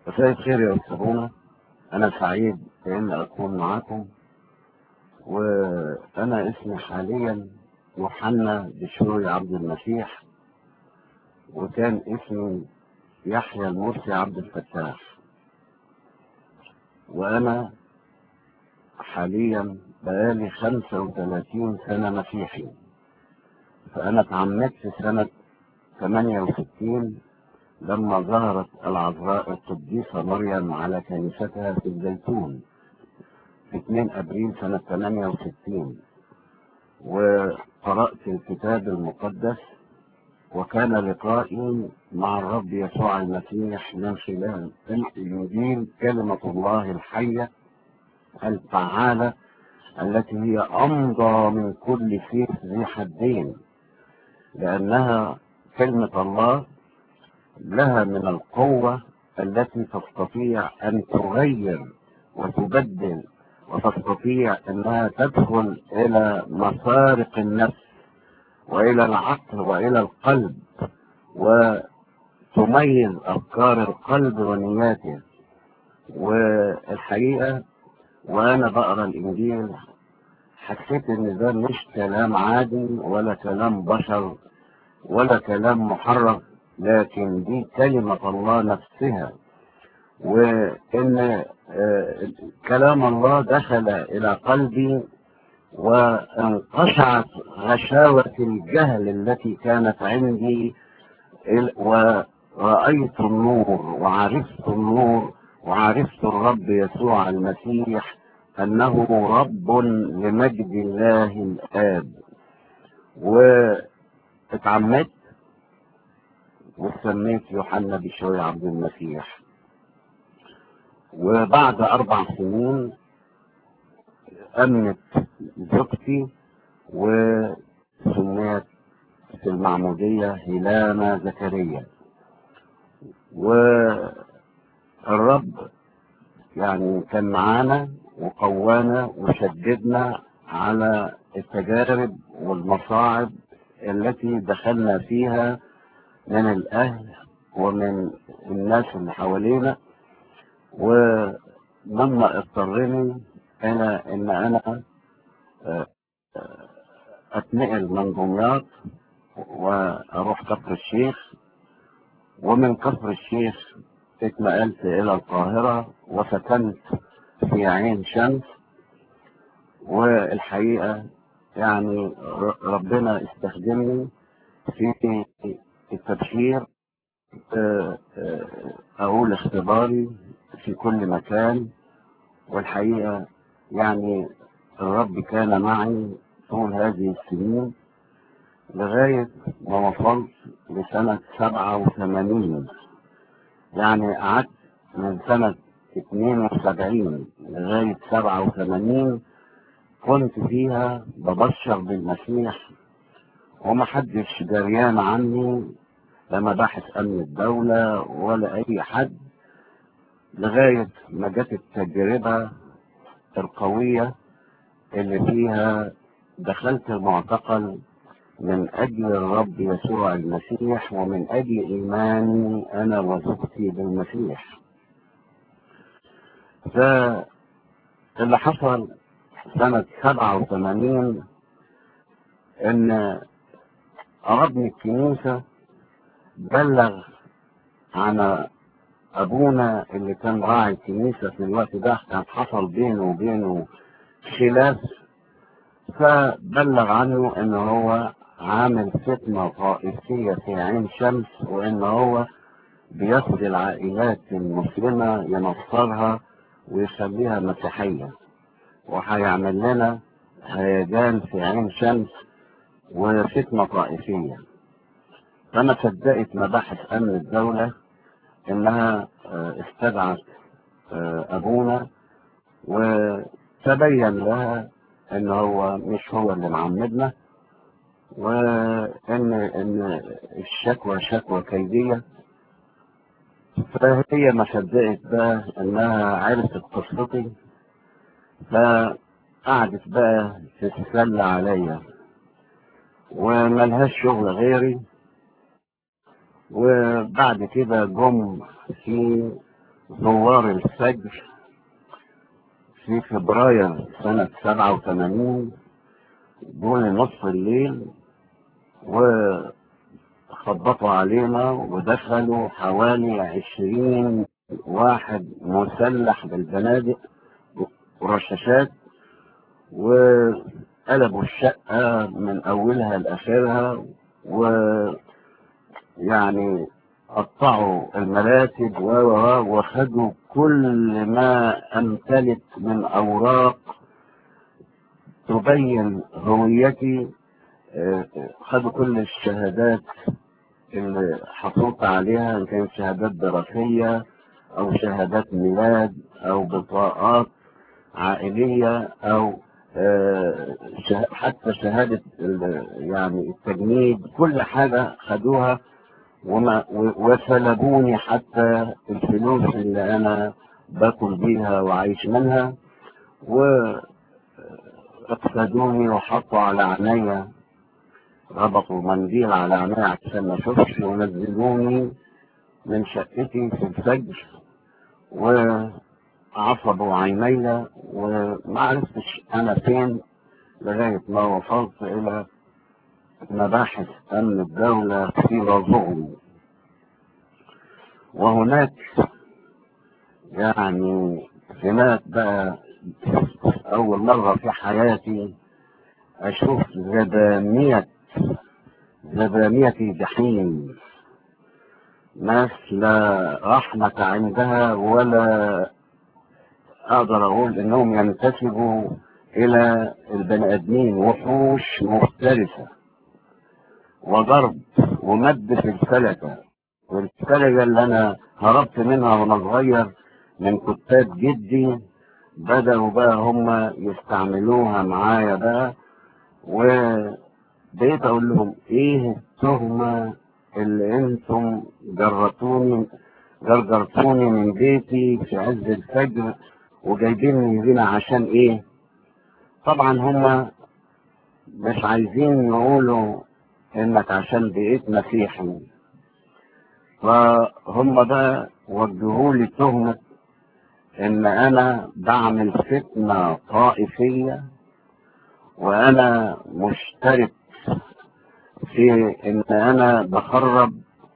مساء الخير يا أستاذنا أنا سعيد بأن أكون معكم وأنا اسمي حاليا يوحنا بشوي عبد المسيح وكان اسمي يحيى المرسي عبد الفتاح وأنا حاليا بقالي 35 سنة مسيحي فأنا اتعمدت سنة 68 لما ظهرت العذراء القديسة مريم على كنيستها في الزيتون في 2 أبريل سنة 68 وقرأت الكتاب المقدس وكان لقائي مع الرب يسوع المسيح من خلال الإنجيل كلمة الله الحية الفعالة التي هي أمضى من كل سيف ذي حدين لأنها كلمة الله لها من القوة التي تستطيع أن تغير وتبدل وتستطيع أنها تدخل إلى مفارق النفس وإلى العقل وإلى القلب وتميز أفكار القلب ونياته والحقيقة وأنا بقرأ الإنجيل حسيت إن ده مش كلام عادي ولا كلام بشر ولا كلام محرف لكن دي كلمة الله نفسها وإن كلام الله دخل إلى قلبي وانقشعت غشاوة الجهل التي كانت عندي ورأيت النور وعرفت النور وعرفت الرب يسوع المسيح أنه رب لمجد الله الآب واتعمدت وسميت يوحنا بشوي عبد المسيح وبعد أربع سنين أمنت زوجتي وسميت في المعمودية هيلانا زكريا والرب يعني كان معانا وقوانا وشددنا على التجارب والمصاعب التي دخلنا فيها من الأهل ومن الناس اللي حوالينا ومما اضطرني إلى إن أنا أتنقل من دمياط وأروح كفر الشيخ ومن كفر الشيخ اتنقلت إلى القاهرة وسكنت في عين شمس والحقيقة يعني ربنا استخدمني في التبشير أقول اختباري في كل مكان والحقيقة يعني الرب كان معي طول هذه السنين لغاية ما وصلت لسنة سبعة وثمانين يعني قعدت من سنة اتنين وسبعين لغاية سبعة وثمانين كنت فيها ببشر بالمسيح ومحدش جريان عني لا مباحث امن الدولة ولا اي حد لغاية ما جت التجربة القوية اللي فيها دخلت المعتقل من اجل الرب يسوع المسيح ومن اجل ايماني انا وزوجتي بالمسيح فاللي حصل سنة سبعة وثمانين ان قربني الكنيسة بلغ عن ابونا اللي كان راعي الكنيسة في الوقت ده كان حصل بينه وبينه خلاف فبلغ عنه ان هو عامل فتنة طائفية في عين شمس وان هو بياخد العائلات المسلمة ينصرها ويخليها مسيحية وهيعمل لنا هيجان في عين شمس وفتنة طائفية فأنا صدقت مباحث أمن الدولة إنها استدعت أبونا وتبين لها إن هو مش هو اللي معمدنا وإن إن الشكوى شكوى كيدية فهي ما صدقت بقى إنها عرفت قصتي فقعدت بقى تتسلى عليا وملهاش شغل غيري وبعد كده جم في زوار الفجر في فبراير سنة سبعة وثمانين دول نصف الليل وخبطوا علينا ودخلوا حوالي عشرين واحد مسلح بالبنادق ورشاشات وقلبوا الشقة من أولها لآخرها ويعني قطعوا المراتب وخدوا كل ما أمتلك من أوراق تبين هويتي خدوا كل الشهادات اللي حصلت عليها إن كانت شهادات دراسية أو شهادات ميلاد أو بطاقات عائلية أو حتى شهادة يعني التجنيد كل حاجة خدوها وما وسلبوني حتى الفلوس اللي أنا باكل بيها وعايش منها واقصدوني وحطوا على عينيا ربطوا منديل على عينيا عشان ما اشوفش ونزلوني من شقتي في الفجر وعصبوا عيني وما عرفتش انا فين لغاية ما وصلت الى مباحث امن الدولة في رزغم وهناك يعني هناك بقى اول مرة في حياتي اشوف زبانية زبانية جحيم ناس لا رحمة عندها ولا اقدر اقول انهم ينتسبوا الى البني ادمين وحوش مفترسة وضرب ومد في الفلكة والفلكة اللي انا هربت منها وانا صغير من كتاب جدي بدأوا بقى هم يستعملوها معايا بقى وبقيت اقول لهم ايه التهمة اللي انتم جرتوني جرجرتوني من بيتي في عز الفجر وجايبيني هنا عشان ايه طبعا هم مش عايزين يقولوا انك عشان بقيت مسيحي فهم بقى وجهوا لي تهمة ان انا بعمل فتنة طائفية وانا مشترك في ان انا بخرب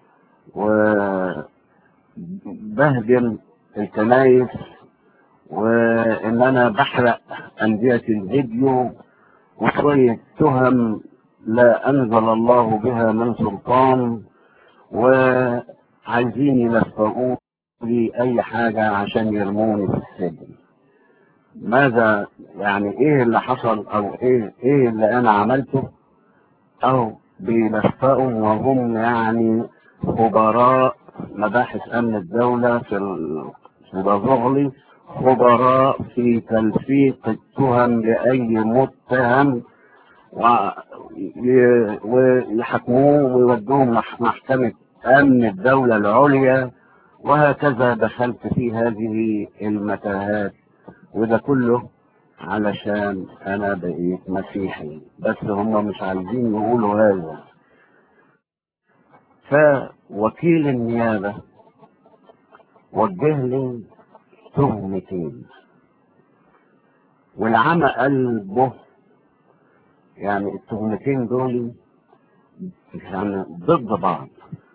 وبهدم الكنايس وان انا بحرق اندية الفيديو وشوية تهم لا انزل الله بها من سلطان وعايزين يلفقوا لي اي حاجة عشان يرموني في السجن ماذا يعني ايه اللي حصل او ايه ايه اللي انا عملته او بيلفقوا وهم يعني خبراء مباحث امن الدولة في الزغلي خبراء في تلفيق التهم لاي متهم ويحكموه ويودوهم محكمة امن الدولة العليا وهكذا دخلت في هذه المتاهات وده كله علشان انا بقيت مسيحي بس هم مش عايزين يقولوا هذا فوكيل النيابة وجه لي تهمتين والعمى قلبه يعني التهمتين دول يعني ضد بعض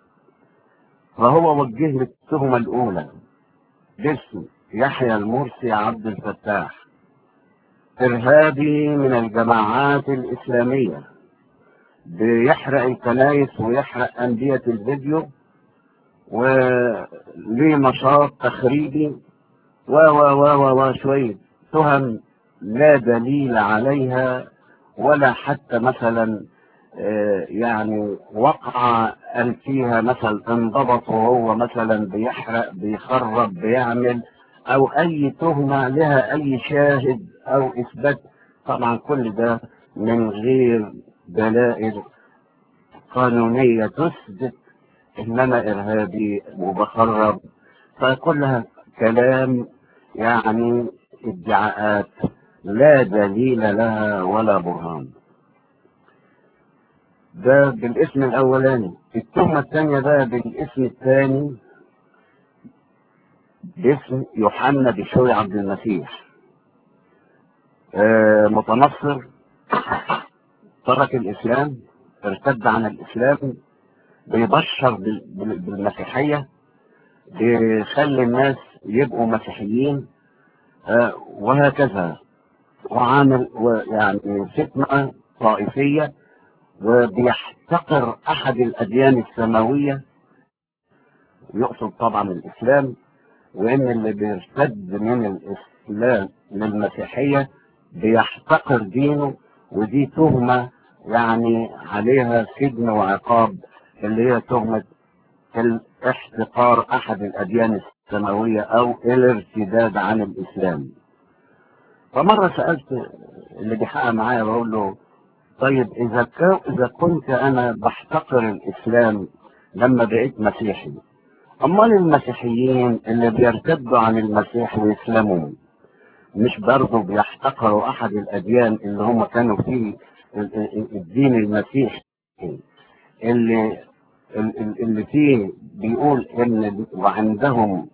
فهو وجه لي التهمة الأولى باسم يحيى المرسي عبد الفتاح إرهابي من الجماعات الإسلامية بيحرق الكنايس ويحرق أندية الفيديو وليه نشاط تخريبي و و و و و شوية تهم لا دليل عليها ولا حتى مثلا يعني وقع قال فيها مثلا انضبط وهو مثلا بيحرق بيخرب بيعمل او اي تهمة لها اي شاهد او اثبات طبعا كل ده من غير دلائل قانونية تثبت ان انا ارهابي وبخرب فكلها كلام يعني ادعاءات لا دليل لها ولا برهان ده بالاسم الاولاني التهمة الثانية بقى بالاسم الثاني باسم يوحنا بشوي عبد المسيح آه، متنصر ترك الإسلام ارتد عن الإسلام بيبشر بال- بال- بالمسيحية بيخلي الناس يبقوا مسيحيين آه، وهكذا وعامل يعني فتنة طائفية وبيحتقر أحد الأديان السماوية يقصد طبعا الإسلام وإن اللي بيرتد من الإسلام للمسيحية بيحتقر دينه ودي تهمة يعني عليها سجن وعقاب اللي هي تهمة الاحتقار أحد الأديان السماوية أو الارتداد عن الإسلام فمرة سألت اللي بيحقق معايا بقول له طيب إذا كو إذا كنت أنا بحتقر الإسلام لما بقيت مسيحي أمال المسيحيين اللي بيرتدوا عن المسيح ويسلموا مش برضه بيحتقروا أحد الأديان اللي هم كانوا فيه ال- ال- الدين المسيحي اللي ال- اللي فيه بيقول إن وعندهم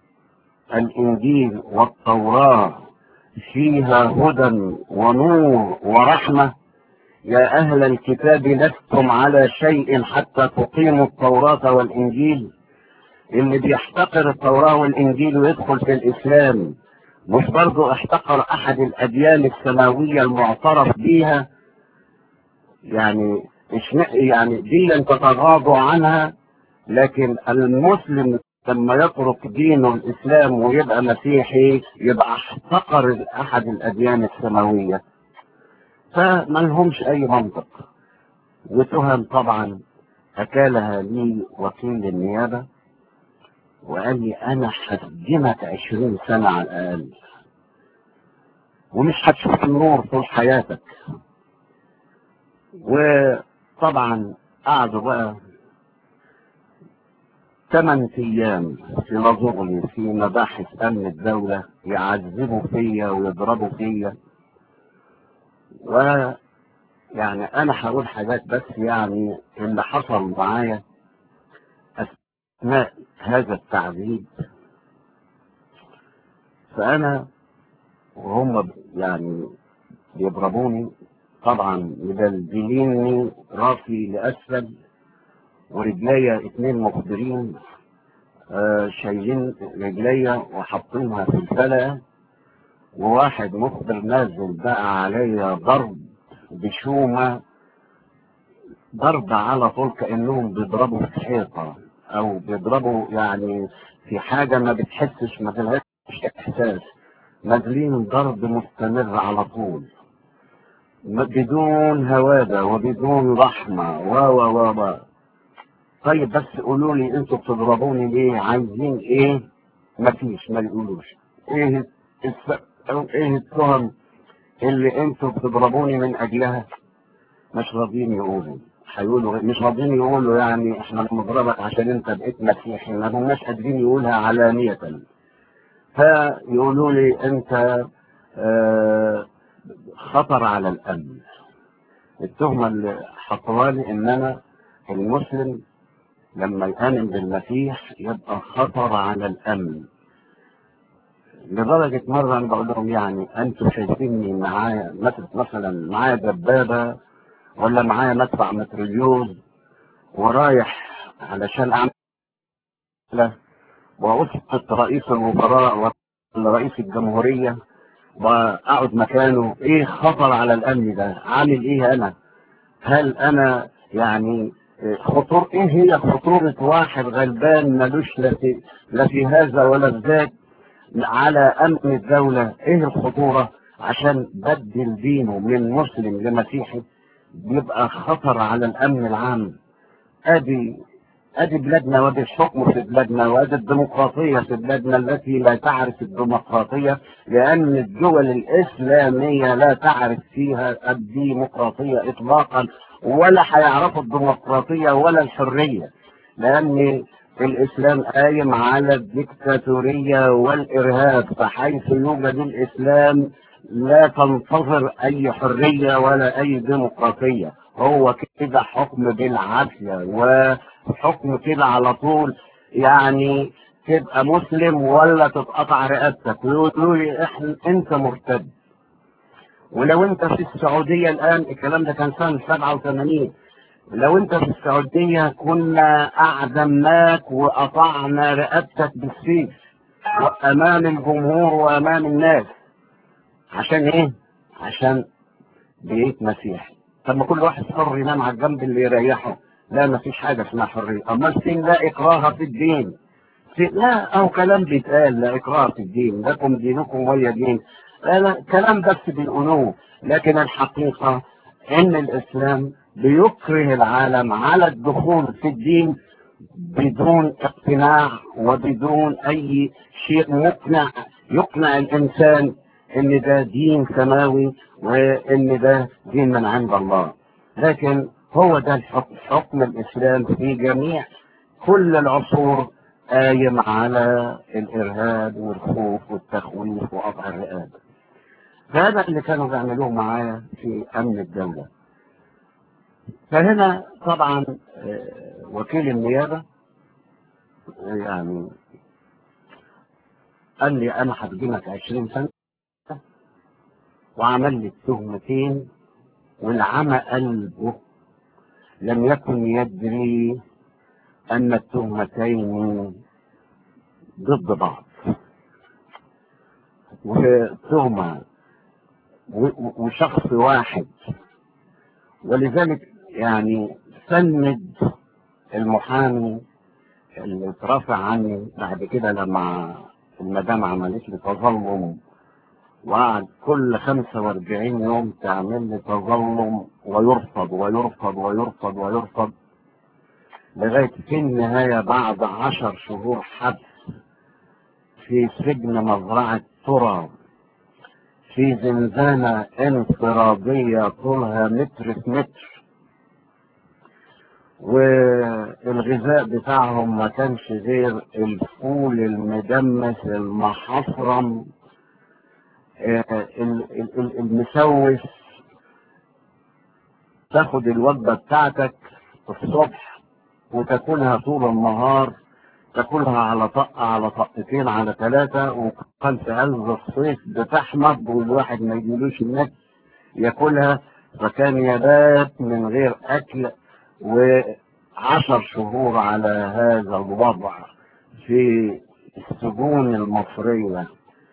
الإنجيل والتوراة فيها هدى ونور ورحمة يا أهل الكتاب لستم على شيء حتى تقيموا التوراة والإنجيل اللي بيحتقر التوراة والإنجيل ويدخل في الإسلام مش برضه احتقر أحد الأديان السماوية المعترف بيها يعني إشم- يعني دي تتغاضوا عنها لكن المسلم لما يترك دينه الإسلام ويبقى مسيحي يبقى احتقر أحد الأديان السماوية فما لهمش أي منطق وتهم طبعا أكلها لي وكيل النيابة وقال لي أنا هسجنك عشرين سنة على الأقل ومش هتشوف النور طول حياتك وطبعا قعدوا بقى ثمان أيام في نظري في مباحث أمن الدولة يعذبوا فيا ويضربوا فيا و يعني أنا هقول حاجات بس يعني اللي حصل معايا أثناء هذا التعذيب فأنا وهم ب- يعني بيضربوني طبعا مدلدليني راسي لأسفل ورجليا اتنين مخبرين آه شايلين رجليا وحاطينها في الفلقة وواحد مخبر نازل بقى عليا ضرب بشومة ضرب على طول كأنهم بيضربوا في حيطة أو بيضربوا يعني في حاجة ما بتحسش ما تلهاش إحساس نازلين ضرب مستمر على طول م- بدون هوادة وبدون رحمة و و و و طيب بس قولوا لي انتوا بتضربوني ليه عايزين ايه مفيش ما يقولوش ايه الس... أو ايه التهم اللي انتوا بتضربوني من اجلها مش راضيين يقولوا هيقولوا مش راضيين يقولوا يعني احنا بنضربك عشان انت بقيت مسيحي ما هماش قادرين يقولها علانية فيقولوا لي انت آه خطر على الامن التهمة اللي حطوها لي ان انا المسلم لما يآمن بالمسيح يبقى خطر على الامن لدرجة مرة أنا بقول لهم يعني أنتوا شايفيني معايا مثل- مثلا معايا دبابة ولا معايا مدفع متريوز ورايح علشان أعمل وأسقط رئيس الوزراء ولا رئيس الجمهورية وأقعد مكانه إيه خطر على الأمن ده عامل إيه أنا هل أنا يعني خطور إيه هي خطورة واحد غلبان ملوش لا في, لا في هذا ولا في ذاك على امن الدولة ايه الخطورة عشان بدل دينه من مسلم لمسيحي بيبقى خطر على الامن العام ادي ادي بلادنا وادي الحكم في بلادنا وادي الديمقراطية في بلادنا التي لا تعرف الديمقراطية لان الدول الاسلامية لا تعرف فيها الديمقراطية اطلاقا ولا هيعرفوا الديمقراطية ولا الحرية لان الاسلام قايم على الديكتاتورية والارهاب فحيث يوجد الاسلام لا تنتظر اي حرية ولا اي ديمقراطية هو كده حكم بالعافية وحكم كده على طول يعني تبقى مسلم ولا تتقطع رقبتك ويقولوا لي احنا انت مرتد ولو انت في السعودية الان الكلام ده كان سنة 87 لو انت في السعودية كنا اعدمناك وقطعنا رقبتك بالسيف امام الجمهور وامام الناس عشان ايه عشان بقيت مسيحي طب ما كل واحد حر ينام على الجنب اللي يريحه لا ما فيش حاجة اسمها حرية امال فين لا اكراه في الدين في لا او كلام بيتقال لا اكراه في الدين لكم دينكم ولي دين لا لا كلام بس بيقولوه لكن الحقيقة ان الاسلام بيكره العالم على الدخول في الدين بدون اقتناع وبدون اي شيء مقنع يقنع الانسان ان ده دين سماوي وان ده دين من عند الله لكن هو ده الحكم حكم الاسلام في جميع كل العصور قايم على الارهاب والخوف والتخويف وقطع الرقاب فهذا اللي كانوا بيعملوه معايا في امن الدوله فهنا طبعا وكيل النيابه يعني قال لي انا هسجنك 20 سنه وعمل لي التهمتين والعمى قلبه لم يكن يدري ان التهمتين ضد بعض وتهمه وشخص واحد ولذلك يعني سند المحامي اللي اترافع عني بعد كده لما المدام عملت لي تظلم وقعد كل 45 يوم تعمل لي تظلم ويرفض ويرفض ويرفض ويرفض لغاية في النهاية بعد عشر شهور حبس في سجن مزرعة تراب في زنزانة انفرادية طولها متر في متر والغذاء بتاعهم ما كانش غير الفول المدمس المحصرم المسوس تاخد الوجبة بتاعتك الصبح وتاكلها طول النهار تاكلها على طقة على طقتين على ثلاثة وكان في عز الصيف بتحمض والواحد ما يجيلوش النفس ياكلها فكان يبات من غير أكل وعشر شهور على هذا الوضع في السجون المصرية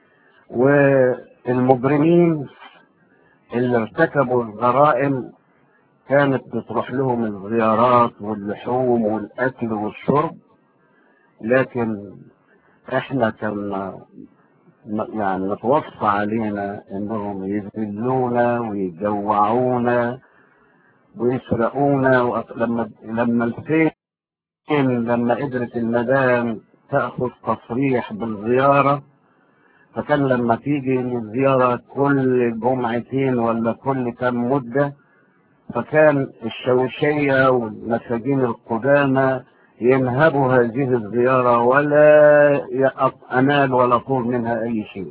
والمجرمين اللي ارتكبوا الجرائم كانت بتروح لهم الزيارات واللحوم والأكل والشرب لكن احنا كان يعني نتوصى علينا انهم يذلونا ويجوعونا ويسرقونا لما لما الفين لما قدرت المدام تاخذ تصريح بالزياره فكان لما تيجي للزياره كل جمعتين ولا كل كم مده فكان الشوشيه والمساجين القدامى ينهبوا هذه الزيارة ولا أنال ولا طول منها أي شيء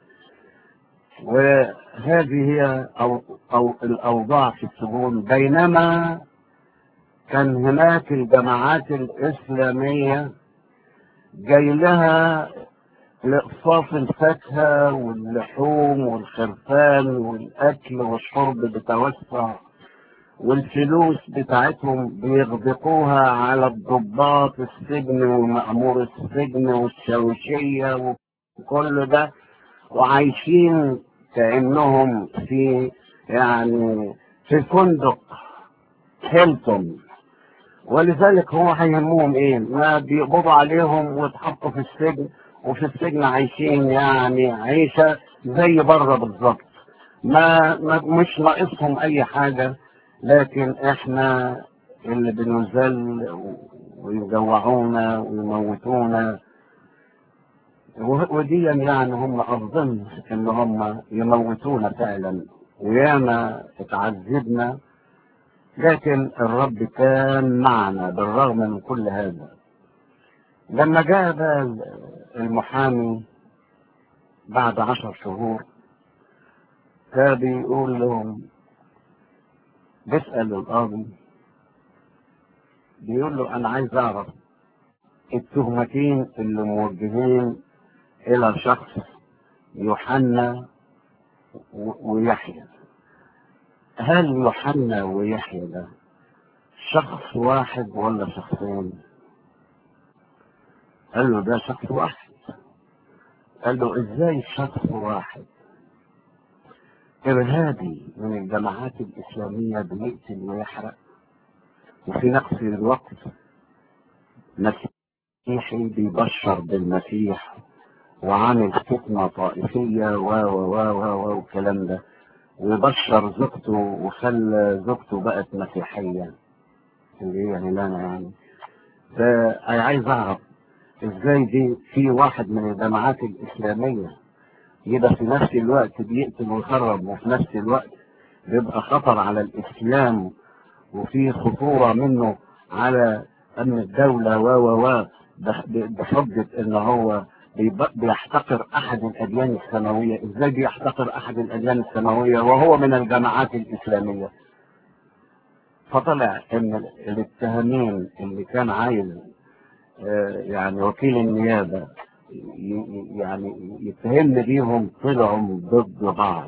وهذه هي أو, أو الأوضاع في السجون بينما كان هناك الجماعات الإسلامية جاي لها لإقصاف الفاكهة واللحوم والخرفان والأكل والشرب بتوسع والفلوس بتاعتهم بيغدقوها على الضباط السجن ومأمور السجن والشوشية وكل ده وعايشين كأنهم في يعني في فندق هيلتون ولذلك هو هيهمهم ايه ما بيقبضوا عليهم ويتحطوا في السجن وفي السجن عايشين يعني عيشة زي بره بالظبط ما, ما مش ناقصهم اي حاجة لكن احنا اللي بنذل ويجوعونا ويموتونا ودي يعني هم اظن ان هم يموتونا فعلا وياما اتعذبنا لكن الرب كان معنا بالرغم من كل هذا لما جاء بقى المحامي بعد عشر شهور كان بيقول لهم بيسأل القاضي بيقول له أنا عايز أعرف التهمتين اللي موجهين إلى شخص يوحنا و- ويحيى هل يوحنا ويحيى ده شخص واحد ولا شخصين؟ قال له ده شخص واحد قال له ازاي شخص واحد ارهابي من الجماعات الاسلاميه بيقتل ويحرق وفي نفس الوقت مسيحي بيبشر بالمسيح وعامل فتنه طائفيه و و و و و والكلام ده ويبشر زوجته وخلى زوجته بقت مسيحيه اللي هي هيلانا يعني فانا عايز اعرف ازاي دي في واحد من الجماعات الاسلاميه يبقى في نفس الوقت بيقتل ويخرب وفي نفس الوقت بيبقى خطر على الاسلام وفي خطوره منه على امن الدوله و و و بح- بحجه ان هو بيب- بيحتقر احد الاديان السماويه ازاي بيحتقر احد الاديان السماويه وهو من الجماعات الاسلاميه فطلع ان الاتهامين اللي كان عايز آه، يعني وكيل النيابة ي- ي- يعني يتهمني بيهم طلعوا ضد بعض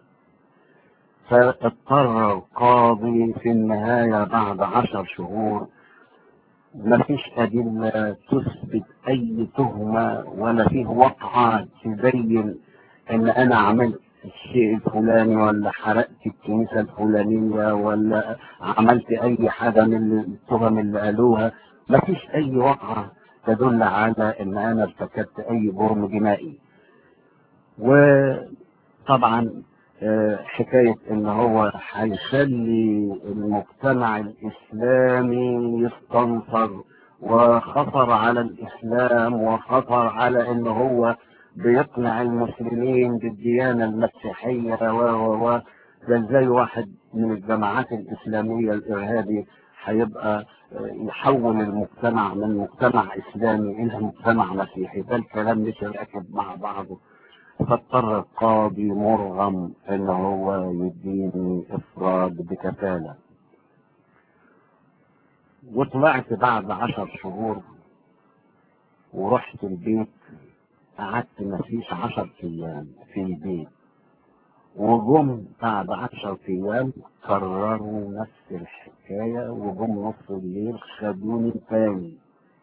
فاضطر القاضي في النهاية بعد عشر شهور ما فيش أدلة تثبت أي تهمة ولا فيه وقعة تبين إن أنا عملت الشيء الفلاني ولا حرقت الكنيسة الفلانية ولا عملت أي حاجة من التهم اللي قالوها ما فيش أي وقعة تدل على إن أنا ارتكبت أي جرم جنائي وطبعا آه، حكاية إن هو هيخلي المجتمع الإسلامي يستنصر وخطر على الإسلام وخطر على إن هو بيقنع المسلمين بالديانة المسيحية و و و ده ازاي واحد من الجماعات الإسلامية الإرهابي هيبقى آه، يحول المجتمع من مجتمع إسلامي إلى مجتمع مسيحي ده الكلام مش راكب مع بعضه فاضطر القاضي مرغم ان هو يديني افراد بكفالة وطلعت بعد عشر شهور ورحت البيت قعدت مفيش عشر ايام في البيت وجم بعد عشر ايام كرروا نفس الحكاية وجم نص الليل خدوني تاني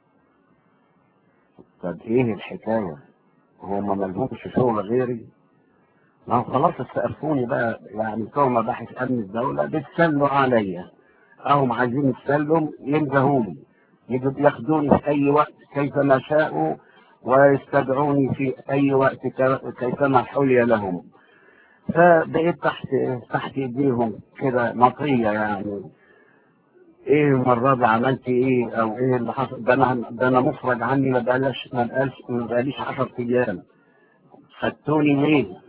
طب ايه الحكاية هما ملهمش شغل غيري ما هو خلاص استقفوني بقى يعني كون مباحث امن الدولة بيتسلوا عليا اهم عايزين يتسلوا ينزهوني يجوا ياخدوني في اي وقت كيفما شاءوا ويستدعوني في اي وقت ك- كيفما حلي لهم فبقيت تحت تحت ايديهم كده مطية يعني ايه المرة دي عملت ايه او ايه اللي حصل ده انا ده انا مفرج عني ما بقالش ما بقالش ما بقاليش 10 ايام خدتوني ليه؟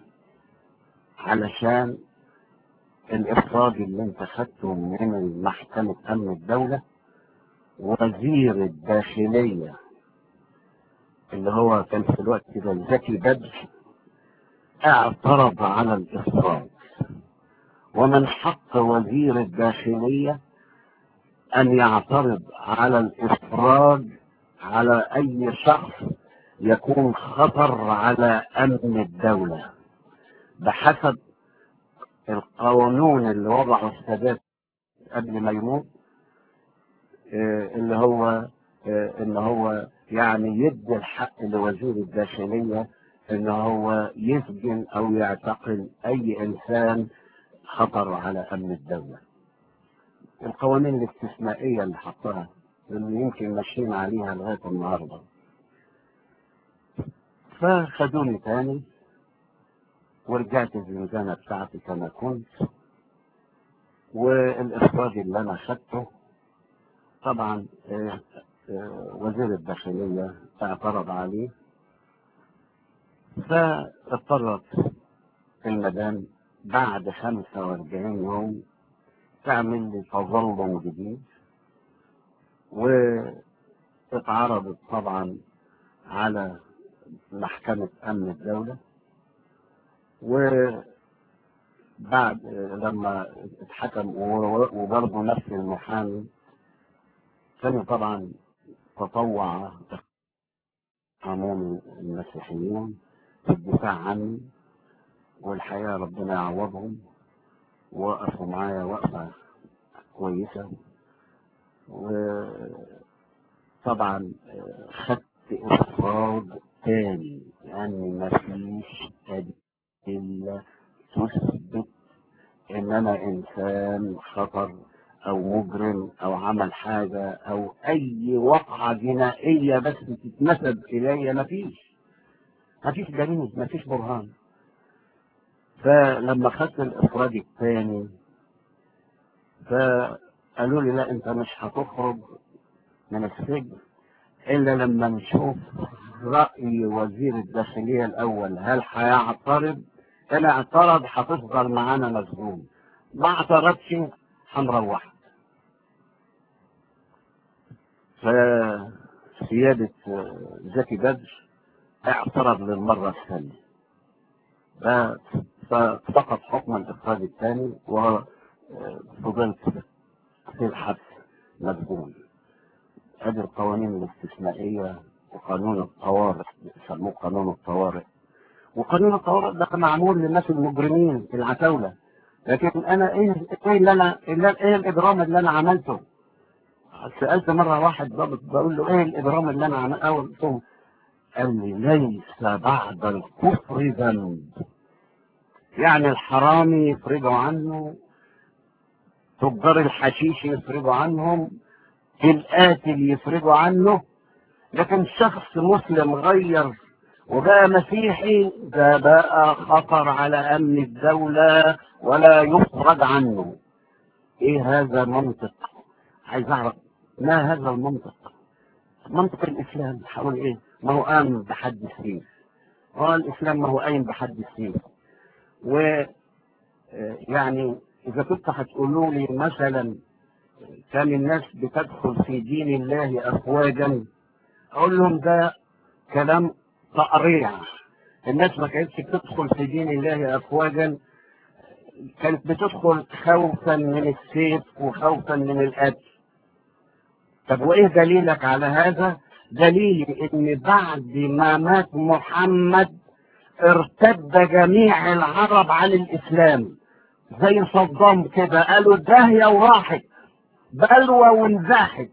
علشان الافراج اللي انت خدته من محكمة امن الدولة وزير الداخلية اللي هو كان في الوقت ده زكي بدر اعترض على الافراج ومن حق وزير الداخلية أن يعترض على الإفراج على أي شخص يكون خطر على أمن الدولة بحسب القانون اللي وضعه السادات قبل ما يموت آه، اللي هو آه، ان هو يعني يدي الحق لوزير الداخلية ان هو يسجن او يعتقل اي انسان خطر على امن الدولة القوانين الاستثنائية اللي حطها اللي يمكن ماشيين عليها لغاية النهاردة فخدوني تاني ورجعت الزنزانة بتاعتي كما كنت والإخراج اللي أنا خدته طبعا آه، آه، وزير الداخلية اعترض عليه فاضطرت المدام بعد 45 يوم تعمل لي تظلم جديد واتعرضت طبعا على محكمة أمن الدولة وبعد لما اتحكم وبرضه نفس المحامي كانوا طبعا تطوع قانون المسيحيين في الدفاع عني والحقيقة ربنا يعوضهم وقفوا معايا وقفة كويسة وطبعا خدت إفراد تاني لأن مفيش أدلة تثبت إن أنا إنسان خطر أو مجرم أو عمل حاجة أو أي وقعة جنائية بس تتنسب إلي مفيش مفيش دليل مفيش برهان فلما خدت الإفراد الثاني فقالوا لي لا أنت مش هتخرج من السجن إلا لما نشوف رأي وزير الداخلية الأول هل هيعترض إن اعترض هتفضل معانا مسجون ما اعترضش هنروح فسيادة زكي بدر اعترض للمرة الثانية فسقط حكم الإخراج الثاني وفضلت في الحبس مسجون هذه القوانين الاستثنائية وقانون الطوارئ بيسموه قانون الطوارئ وقانون الطوارئ ده معمول للناس المجرمين العتاولة لكن انا ايه ايه اللي انا ايه الاجرام اللي انا عملته سالت مره واحد ضابط بقول له ايه الاجرام اللي انا عملته قلت قال لي ليس بعد الكفر ذنب يعني الحرامي يفرجوا عنه تجار الحشيش يفرجوا عنهم القاتل يفرجوا عنه لكن شخص مسلم غير وبقى مسيحي ده بقى خطر على امن الدولة ولا يفرج عنه ايه هذا منطق عايز اعرف ما هذا المنطق منطق الاسلام حول ايه ما هو قام بحد السيف هو الاسلام ما هو قايم بحد السيف و يعني اذا كنت هتقولوا لي مثلا كان الناس بتدخل في دين الله افواجا اقول لهم ده كلام تقريع الناس ما كانتش بتدخل في دين الله افواجا كانت بتدخل خوفا من السيف وخوفا من القتل طب وايه دليلك على هذا دليل ان بعد ما مات محمد ارتد جميع العرب عن الاسلام زي صدام كده قالوا داهيه وراحت بلوى وانزاحت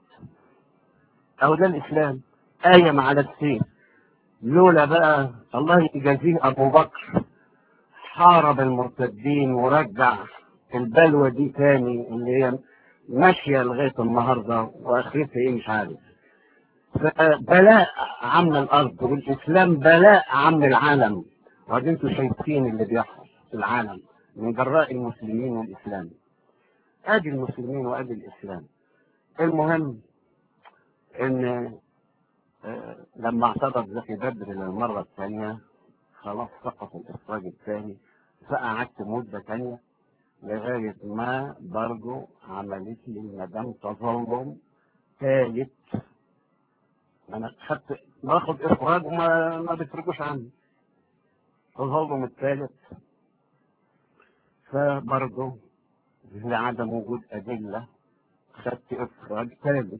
او ده الاسلام قايم على السيف لولا بقى الله يجازيه ابو بكر حارب المرتدين ورجع البلوى دي تاني اللي هي ماشيه لغايه النهارده واخرتها ايه مش عارف فبلاء عم الارض والاسلام بلاء عم العالم وبعدين انتوا شايفين اللي بيحصل في العالم من جراء المسلمين والاسلام ادي المسلمين وادي الاسلام المهم ان لما اعترض زكي بدر للمرة الثانية خلاص سقط الإخراج الثاني فقعدت مدة ثانية لغاية ما برضو عملت لي مدام تظلم ثالث أنا خدت باخد إخراج وما ما بيفرجوش عني تظلم الثالث فبرضو لعدم وجود أدلة خدت إخراج ثالث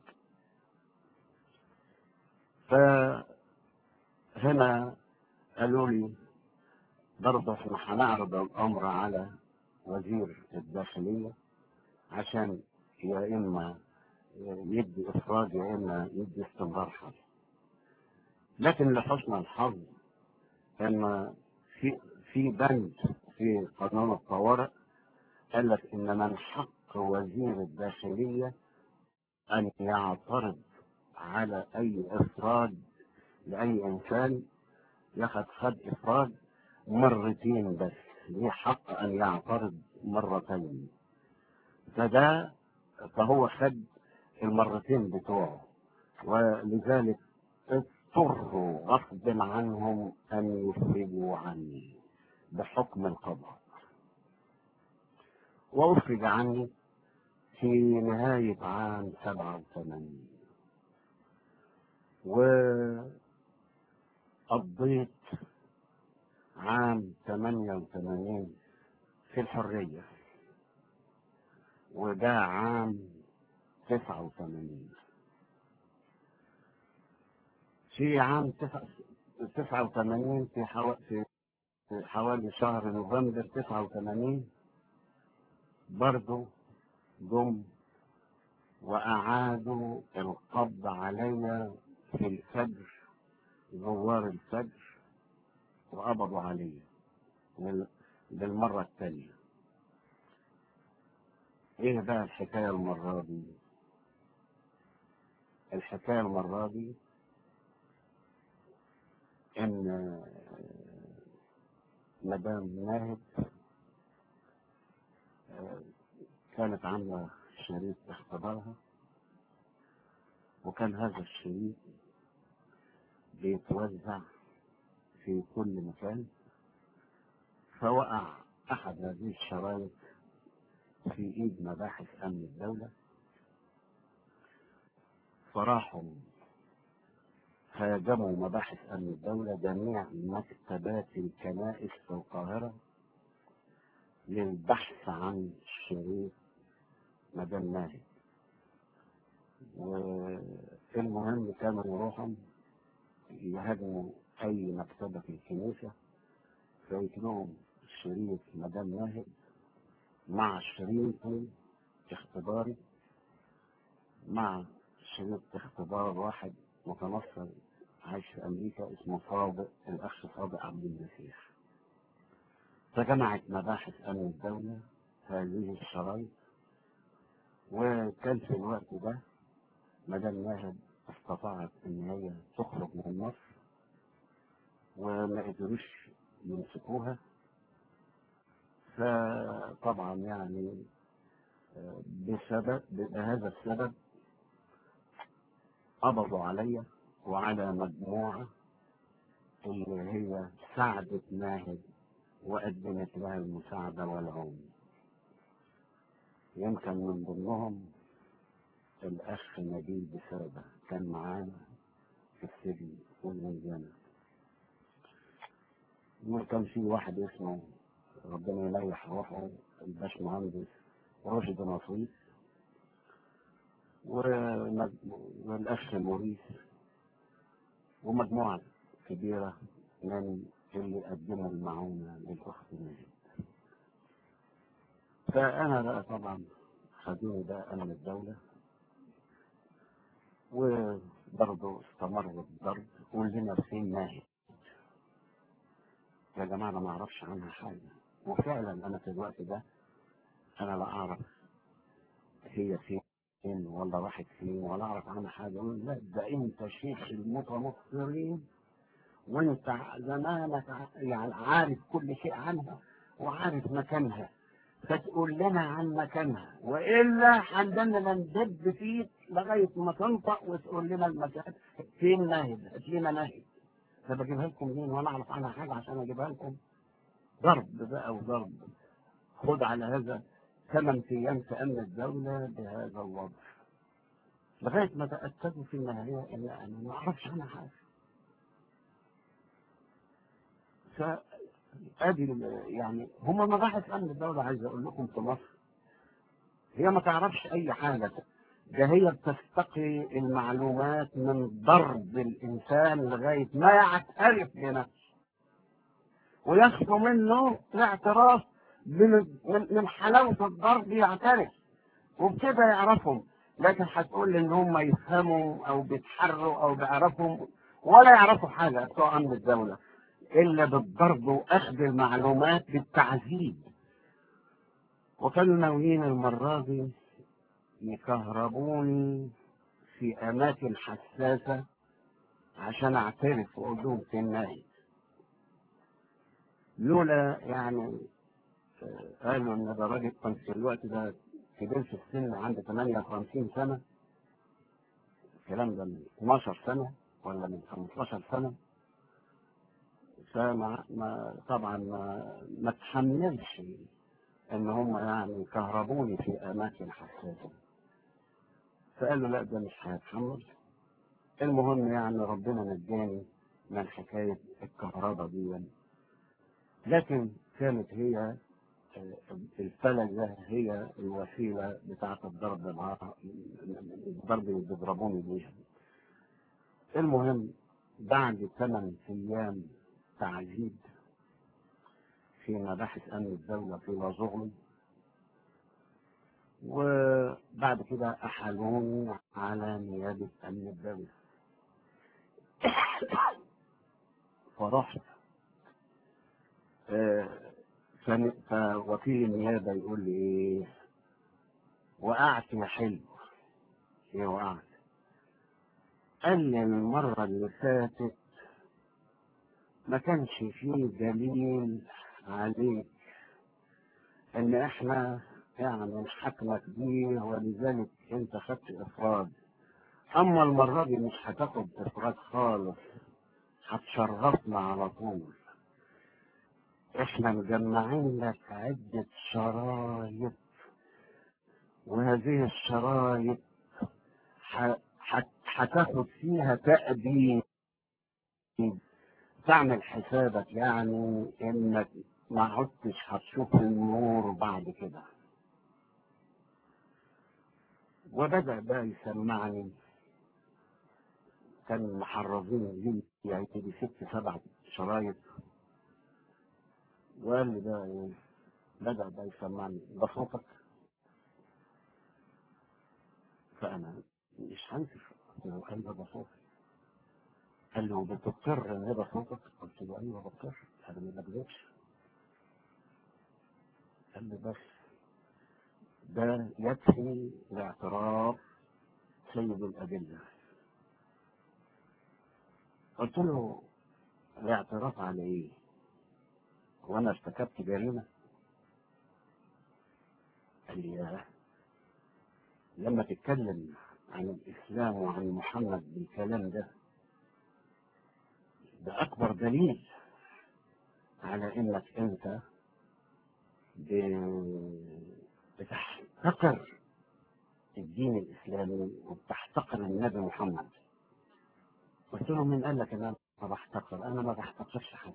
فهنا قالوا لي برضه احنا هنعرض الامر على وزير الداخلية عشان يا اما يدي افراد يا اما يدي استمرار حظ لكن لحسن الحظ ان في في بند في قانون الطوارئ قال لك ان من حق وزير الداخلية ان يعترض على اي افراد لاي انسان ياخد خد افراد مرتين بس ليه حق ان يعترض مرتين فده فهو خد المرتين بتوعه ولذلك اضطروا غصب عنهم ان يفرجوا عني بحكم القضاء وافرج عني في نهاية عام سبعة وثمانين وقضيت عام 88 في الحرية وده عام 89 في عام تسعة وثمانين في, حو... في حوالي شهر نوفمبر تسعة وثمانين برضو جم وأعادوا القبض علي في الفجر زوار الفجر وقبضوا علي للمرة الثانية ايه بقى الحكاية المرة دي الحكاية المرة دي ان مدام ناهد كانت عاملة شريط اختبارها وكان هذا الشريط بيتوزع في كل مكان فوقع أحد هذه الشرايط في إيد مباحث أمن الدولة فراحوا هاجموا مباحث أمن الدولة جميع مكتبات الكنائس في القاهرة للبحث عن شريط مدام ناهد والمهم كانوا يروحوا يهاجموا أي مكتبة في الكنيسة فيجيبوا شريط مدام ناهد مع شريط اختباري مع شريط اختبار واحد متنصر عايش في أمريكا اسمه صادق الأخ صادق عبد المسيح فجمعت مباحث أمن الدولة هذه الشرايط وكان في الوقت ده مدام ناهد استطاعت ان هي تخرج من مصر وما قدروش يمسكوها فطبعا يعني بسبب بهذا السبب قبضوا عليا وعلى مجموعة اللي هي ساعدت ناهد وقدمت لها المساعدة والعون يمكن من ضمنهم الأخ نبيل بسابة كان معانا في السجن والميزانة وكان في واحد اسمه ربنا يريح روحه الباشمهندس راشد نصيب والأخ موريس ومجموعة كبيرة من اللي قدموا المعونة للأخت ناهد فأنا بقى طبعا خدوني بقى أمن الدولة وبرضه استمر الضرب ولنا فين ناهد يا جماعة أنا ما أعرفش عنها حاجة وفعلا أنا في الوقت ده أنا لا أعرف هي فين ولا راحت فين ولا أعرف عنها حاجة يقول لا ده أنت شيخ المتنصرين وأنت زمانك يعني عارف كل شيء عنها وعارف مكانها فتقول لنا عن مكانها والا عندنا ندب فيك لغايه ما تنطق وتقول لنا المكان فين ناهد هات لنا ناهد فبجيبها لكم منين وانا اعرف عنها حاجه عشان اجيبها لكم ضرب بقى وضرب خد على هذا ثمان ايام في امن الدوله بهذا الوضع لغايه ما تاكدوا في النهايه ان انا ما اعرفش عنها حاجه ف ادي يعني هم مباحث امن الدوله عايز اقول لكم في مصر هي ما تعرفش اي حاجه ده هي بتستقي المعلومات من ضرب الانسان لغايه ما يعترف بنفسه ويخلو منه الاعتراف من من حلاوه الضرب يعترف وبكده يعرفهم لكن هتقول ان هم يفهموا او بيتحروا او بيعرفوا ولا يعرفوا حاجه بتوع امن الدوله الا بالضرب واخذ المعلومات بالتعذيب وكانوا ناويين المره دي يكهربوني في اماكن حساسه عشان اعترف واقول لهم في النهي لولا يعني قالوا ان ده راجل كان في الوقت ده كبير في السن عنده 58 سنه الكلام ده من 12 سنه ولا من 15 سنه فما ما طبعا ما ما تحملش ان هم يعني كهربوني في اماكن حساسه فقالوا لا ده مش هيتحمل المهم يعني ربنا نجاني من حكايه الكهرباء دي لكن كانت هي الفلجة هي الوسيلة بتاعة الضرب الضرب اللي بيضربوني بيها المهم بعد ثمان أيام تعذيب في مباحث أمن الدولة في لازغلي وبعد كده أحالوني على نيابة أمن الدولة فرحت آه، فن- فوكيل النيابة يقول لي إيه وقعت يا حلو إيه وقعت قال لي المرة اللي فاتت ما كانش فيه دليل عليك ان احنا يعني نحكمك بيه ولذلك انت خدت افراد اما المرة دي مش هتاخد افراد خالص هتشرفنا على طول احنا مجمعين لك عدة شرايط وهذه الشرايط ح- ح- هتاخد فيها تأديب تعمل حسابك يعني انك ما عدتش هتشوف النور بعد كده وبدأ بقى يسمعني كان محرزين لي يعني تيجي ست سبع شرايط وقال لي بقى ايه بدأ بقى يسمعني ده صوتك فأنا مش هنسف قلت له أيوه ده صوتي قال له بتضطر ان ده صوتك قلت له ايوه بضطر انا ما بكذبش قال لي بس ده يكفي لاعتراف سيد الأدلة قلت له الاعتراف على ايه وانا ارتكبت جريمة قال لي ياه لما تتكلم عن الإسلام وعن محمد بالكلام ده ده أكبر دليل على إنك أنت ب- بتحتقر الدين الإسلامي وبتحتقر النبي محمد قلت له من قال لك إن أنا ما بحتقر أنا ما بحتقرش حد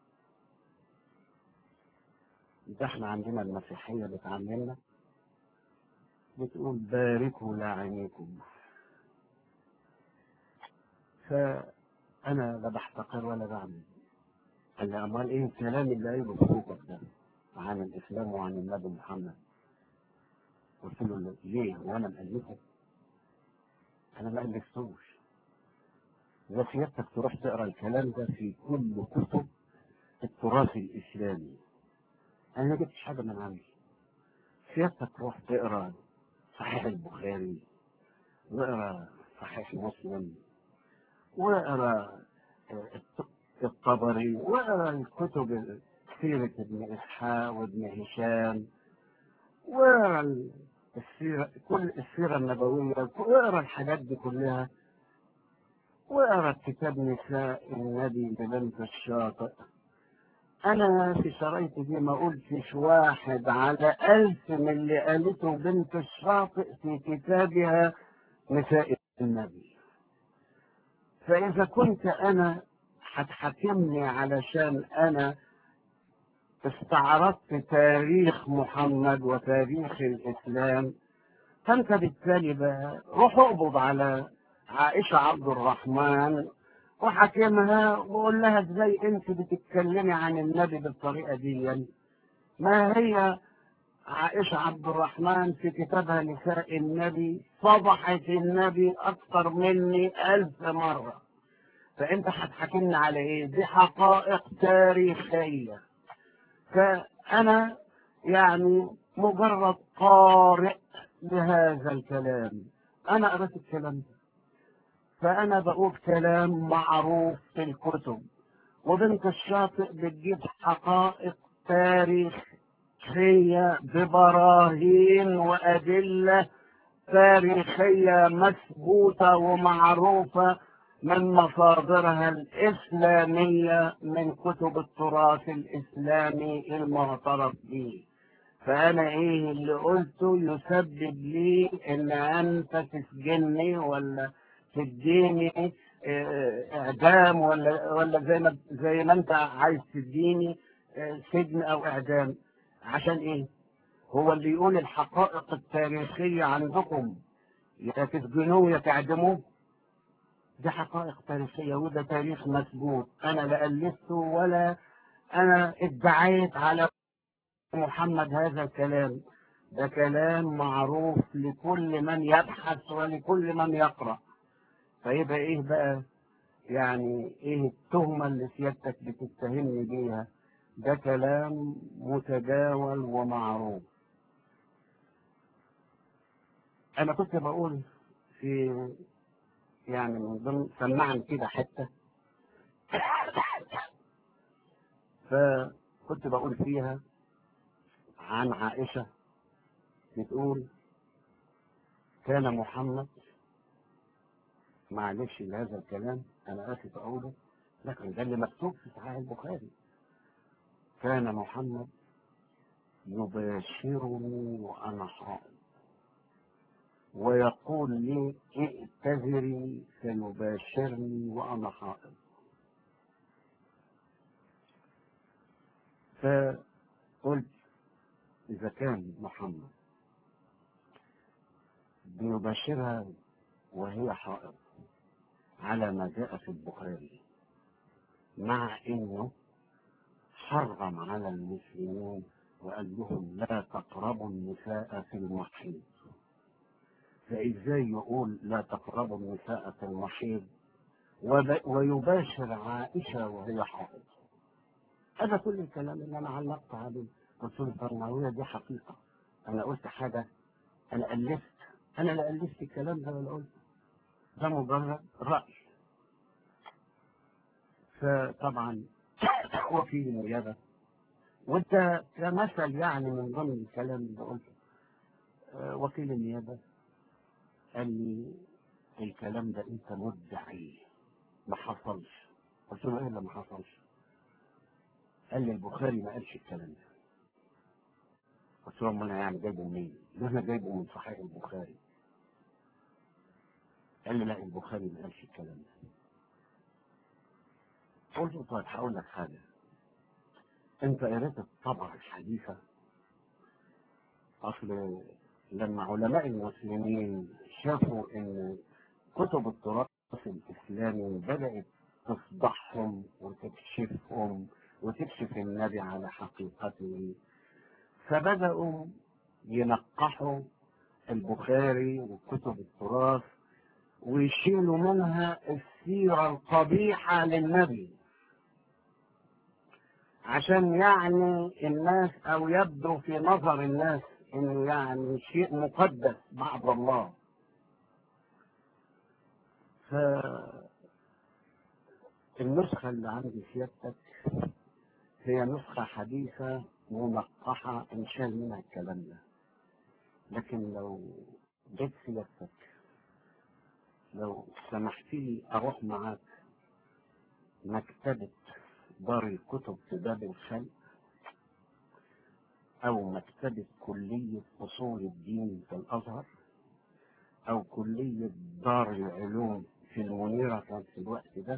ده احنا عندنا المسيحية بتعلمنا بتقول باركوا لاعنيكم فأنا لا بحتقر ولا بعمل قال لي أمال إيه الكلام اللي قايله في صوتك ده عن الإسلام وعن النبي محمد قلت له ليه وأنا مألفه أنا ما ألفتوش ده سيادتك تروح تقرا الكلام ده في كل كتب التراث الإسلامي أنا ما جبتش حاجة من عندي سيادتك تروح تقرا صحيح البخاري واقرا صحيح مسلم واقرا الط- الطبري واقرا الكتب سيرة ابن إسحاق وابن هشام واقرا السيرة كل السيرة النبوية واقرا الحاجات دي كلها واقرا كتاب نساء النبي ببنت الشاطئ أنا في شرايطي دي ما قلتش واحد على ألف من اللي قالته بنت الشاطئ في كتابها نساء النبي فإذا كنت أنا هتحاكمني علشان أنا استعرضت تاريخ محمد وتاريخ الإسلام فأنت بالتالي بقى روح اقبض على عائشة عبد الرحمن وحاكمها وقول لها ازاي انت بتتكلمي عن النبي بالطريقة دي ما هي عائشة عبد الرحمن في كتابها نساء النبي فضحت النبي أكثر مني ألف مرة فأنت هتحاكمني على إيه؟ دي حقائق تاريخية فأنا يعني مجرد قارئ لهذا الكلام أنا قرأت الكلام ده فأنا بقول كلام معروف في الكتب وبنت الشاطئ بتجيب حقائق تاريخية ببراهين وأدلة تاريخية مثبوتة ومعروفة من مصادرها الإسلامية من كتب التراث الإسلامي المعترف به فأنا إيه اللي قلته يسبب لي إن أنت تسجني ولا تديني آه، إعدام ولا ولا زي ما زي ما أنت عايز تديني آه، سجن أو إعدام عشان إيه؟ هو اللي يقول الحقائق التاريخية عندكم يا تسجنوه يا تعدموه دي حقائق تاريخية وده تاريخ مسجون أنا لا ألفته ولا أنا ادعيت على محمد هذا الكلام ده كلام معروف لكل من يبحث ولكل من يقرأ فيبقى إيه بقى يعني إيه التهمة اللي سيادتك بتتهمني بيها ده كلام متداول ومعروف أنا كنت بقول في يعني من ضمن سمعني كده حتة فكنت بقول فيها عن عائشة بتقول كان محمد معلش لهذا الكلام أنا آسف أقوله لكن ده اللي مكتوب في صحيح البخاري كان محمد يباشرني وأنا حائض ويقول لي ائتذري فيباشرني وأنا حائض فقلت إذا كان محمد بيباشرها وهي حائض على ما جاء في البخاري مع انه حرم على المسلمين وقال لهم لا تقربوا النساء في المحيض فازاي يقول لا تقربوا النساء في المحيض وب- ويباشر عائشه وهي حائض هذا كل الكلام اللي انا علقت عليه قلت له البرناويه دي حقيقه انا قلت حاجه انا الفت انا لا الفت الكلام ده ولا قلت ده مجرد راي فطبعا وكيل النيابه وانت كمثل يعني من ضمن الكلام اللي قلته آه، وكيل النيابه قال لي الكلام ده انت مدعي ما حصلش قلت له ايه اللي ما حصلش قال لي البخاري ما قالش الكلام ده قلت له امال انا يعني جايبه منين؟ ده انا جايبه من صحيح البخاري قال لي لا البخاري ما قالش الكلام ده قلت له طيب هقول لك حاجه انت قريت الطبعه الحديثه اصل لما علماء المسلمين شافوا ان كتب التراث الاسلامي بدات تفضحهم وتكشفهم وتكشف النبي على حقيقته فبداوا ينقحوا البخاري وكتب التراث ويشيلوا منها السيرة القبيحة للنبي عشان يعني الناس أو يبدو في نظر الناس إنه يعني شيء مقدس بعد الله فالنسخة اللي عندي سيادتك هي نسخة حديثة منقحة انشال منها الكلام ده لكن لو جيت سيادتك لو سمحت لي اروح معاك مكتبة دار الكتب في باب الخلق او مكتبة كلية اصول الدين في الازهر او كلية دار العلوم في المنيرة كانت في الوقت ده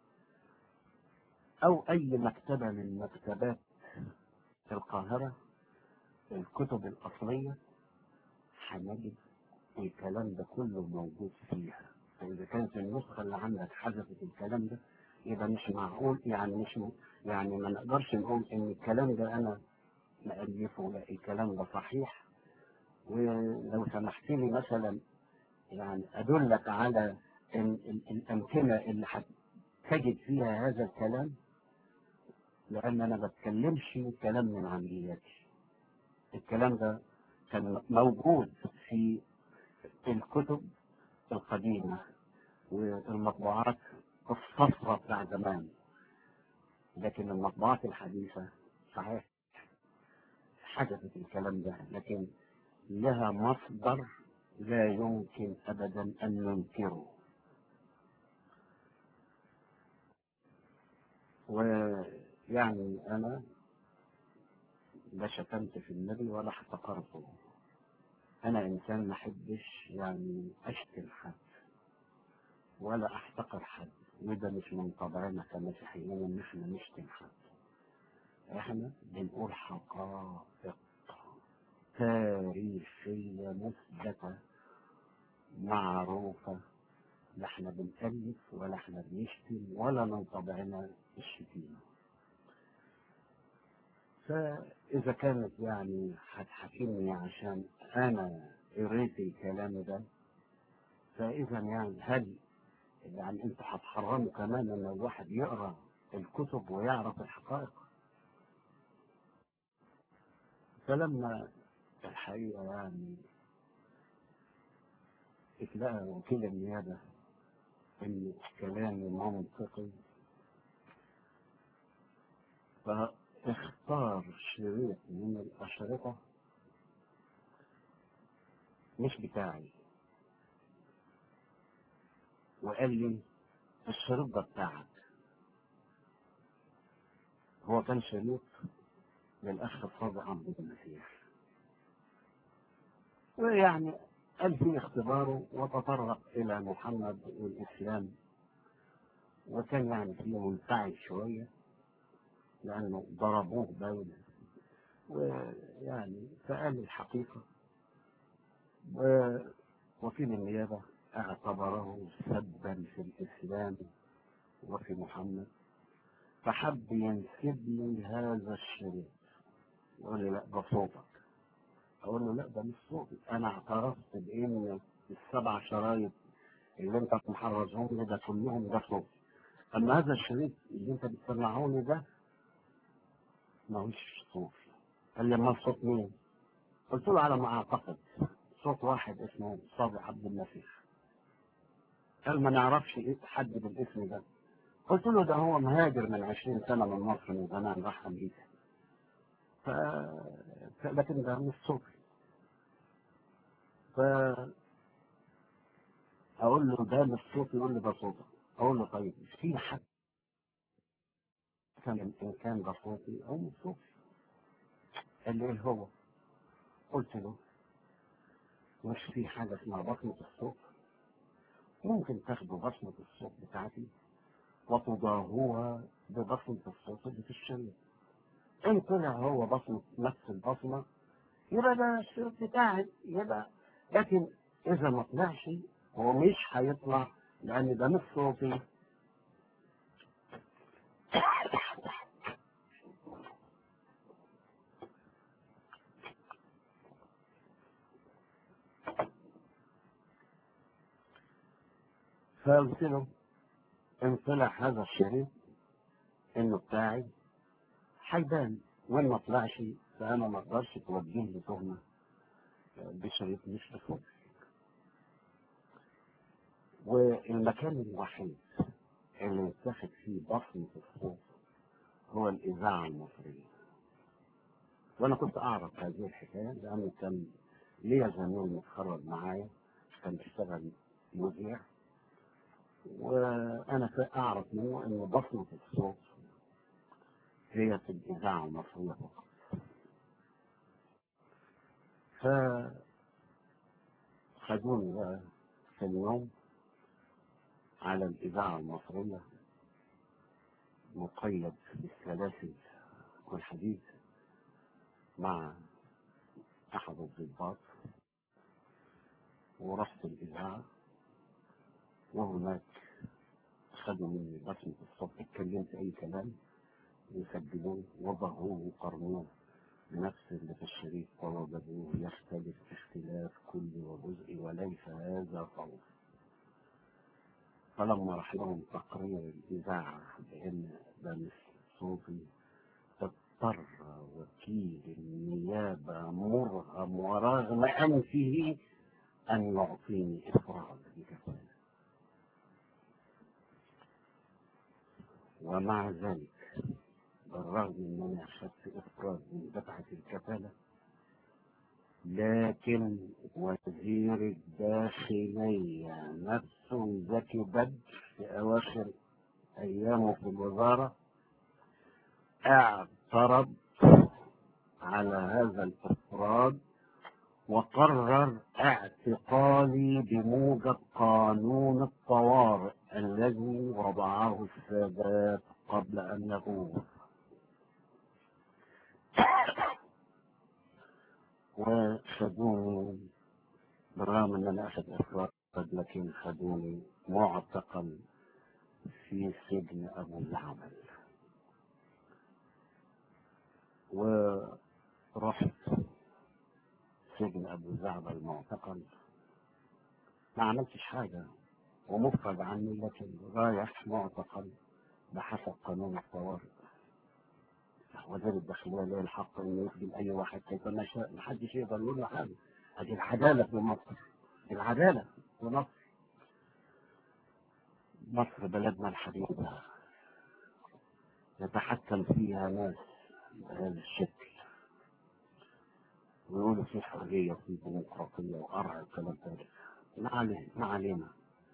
او اي مكتبة من مكتبات في القاهرة الكتب الاصلية هنجد الكلام ده كله موجود فيها فإذا كانت النسخة اللي عندك حذفت الكلام ده يبقى مش معقول يعني مش م... يعني ما نقدرش نقول إن الكلام ده أنا مألفه لا الكلام ده صحيح ولو سمحت لي مثلا يعني أدلك على إن ال- الأمكنة اللي هتجد فيها هذا الكلام لأن أنا ما بتكلمش كلام من عملياتي الكلام ده كان موجود في الكتب القديمة والمطبوعات الصفرة بتاع زمان لكن المطبوعات الحديثة صحيح حدثت الكلام ده لكن لها مصدر لا يمكن أبدا أن ننكره ويعني أنا لا شتمت في النبي ولا احتقرته أنا إنسان ما أحبش يعني أشتم حد ولا أحتقر حد وده مش من طبعنا كمسيحيين إن إحنا نشتم حد إحنا بنقول حقائق تاريخية مثبتة معروفة لا احنا بنألف ولا احنا بنشتم ولا من طبعنا الشتيمة فإذا كانت يعني هتحاكمني عشان أنا قريت الكلام ده فإذا يعني هل يعني أنتوا هتحرموا كمان إن الواحد يقرأ الكتب ويعرف الحقائق فلما الحقيقة يعني اتلقى وكيل النيابة إن كلامي منطقي فاختار شريط من الأشرطة مش بتاعي وقال لي الشريط ده بتاعك هو كان شريط للأخ الفاضل عبد المسيح ويعني قال في اختباره وتطرق إلى محمد والإسلام وكان يعني فيه منفعل شوية لأنه ضربوه باين ويعني فقال الحقيقة ووكيل النيابة اعتبره سبا في الإسلام وفي محمد فحب ينسب لي هذا الشريط يقول لي لا ده صوتك اقول له لا ده مش صوتي انا اعترفت بان السبع شرايط اللي انت محرزهم لي ده كلهم ده صوتي اما هذا الشريط اللي انت بتسمعه لي ده ماهوش صوتي قال لي امال صوت مين؟ قلت له على ما اعتقد صوت واحد اسمه صابر عبد المسيح قال ما نعرفش إيه حد بالاسم ده قلت له ده هو مهاجر من عشرين سنة من مصر من زمان راح أمريكا ف... ف... لكن ده مش صوتي ف أقول له ده مش صوتي يقول لي ده صوتك أقول له طيب في حد كان إن كان ده صوتي أو مش صوتي قال لي إيه هو؟ قلت له مش في حاجة اسمها بصمة الصوت ممكن تاخدوا بصمة الصوت بتاعتي وتضاهوها ببصمة الصوت اللي في الشريط إن طلع هو بصمة نفس البصمة يبقى ده الشريط بتاعي يبقى لكن إذا ما طلعش هو مش هيطلع لأن ده مش صوتي فقلت له ان طلع هذا الشريط انه بتاعي هيبان وان ما طلعش فانا ما اقدرش توجه لي تهمه بشريط مش بصوت والمكان الوحيد اللي يتاخد فيه بصمة الصوت هو الإذاعة المصرية وأنا كنت أعرف هذه الحكاية لأنه كان ليا زميل متخرج معايا كان بيشتغل مذيع وانا اعرف منه ان بصمة الصوت هي في الاذاعة المصرية فقط ف خدوني بقى في اليوم على الاذاعة المصرية مقيد بالسلاسل والحديد مع احد الضباط ورحت الاذاعه وهناك خدوا مني بصمة الصوت اتكلمت أي كلام يسجلوه وضعوه وقرنوه بنفس اللي في الشريط ووجدوه يختلف اختلاف كل وجزء وليس هذا صوت فلما راح لهم تقرير الإذاعة بأن ده مش صوتي اضطر وكيل النيابة مرغم ورغم أنفه أن يعطيني إفراج بكفاله ومع ذلك بالرغم من أني أخذت إفراج من دفعة الكفالة لكن وزير الداخلية نفسه زكي بدر في أواخر أيامه في الوزارة اعترض على هذا الإفراد وقرر اعتقالي بموجب قانون الطوارئ الذي وضعه السادات قبل أن يغور وخدوني بالرغم ان انا اخذ افراد لكن خدوني معتقل في سجن أبو زعبل ورحت سجن أبو زعبل معتقل ما عملتش حاجة ومفرد عني لكن رايح معتقل بحسب قانون الطوارئ وزير الداخلية له الحق انه يخدم اي واحد كيفما شاء محدش يقدر يقول له حاجة هذه العدالة في مصر العدالة في مصر مصر بلدنا الحبيبة يتحكم فيها ناس بهذا الشكل ويقولوا في حرية وفي ديمقراطية وقرع الكلام ده ما علينا ما علينا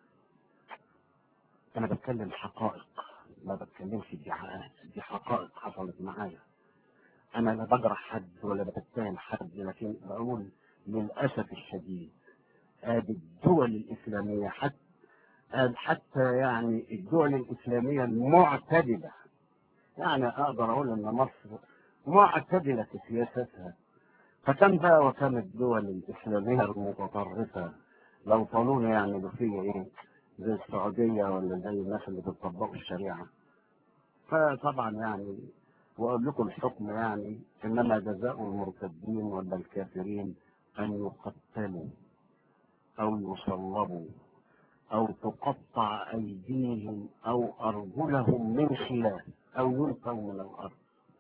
أنا بتكلم حقائق ما بتكلمش ادعاءات دي حقائق حصلت معايا أنا لا بجرح حد ولا بتهم حد لكن بقول للأسف الشديد ادي الدول الإسلامية حتى حتى يعني الدول الإسلامية المعتدلة يعني أقدر أقول إن مصر معتدلة في سياستها فكم بقى وكم الدول الإسلامية المتطرفة لو طالوني يعملوا فيا إيه زي السعودية ولا زي الناس اللي بتطبقوا الشريعة فطبعا يعني وأقول لكم الحكم يعني إنما جزاء المرتدين ولا الكافرين أن يقتلوا أو يصلبوا أو تقطع أيديهم أو أرجلهم من خلاف أو يلقوا من الأرض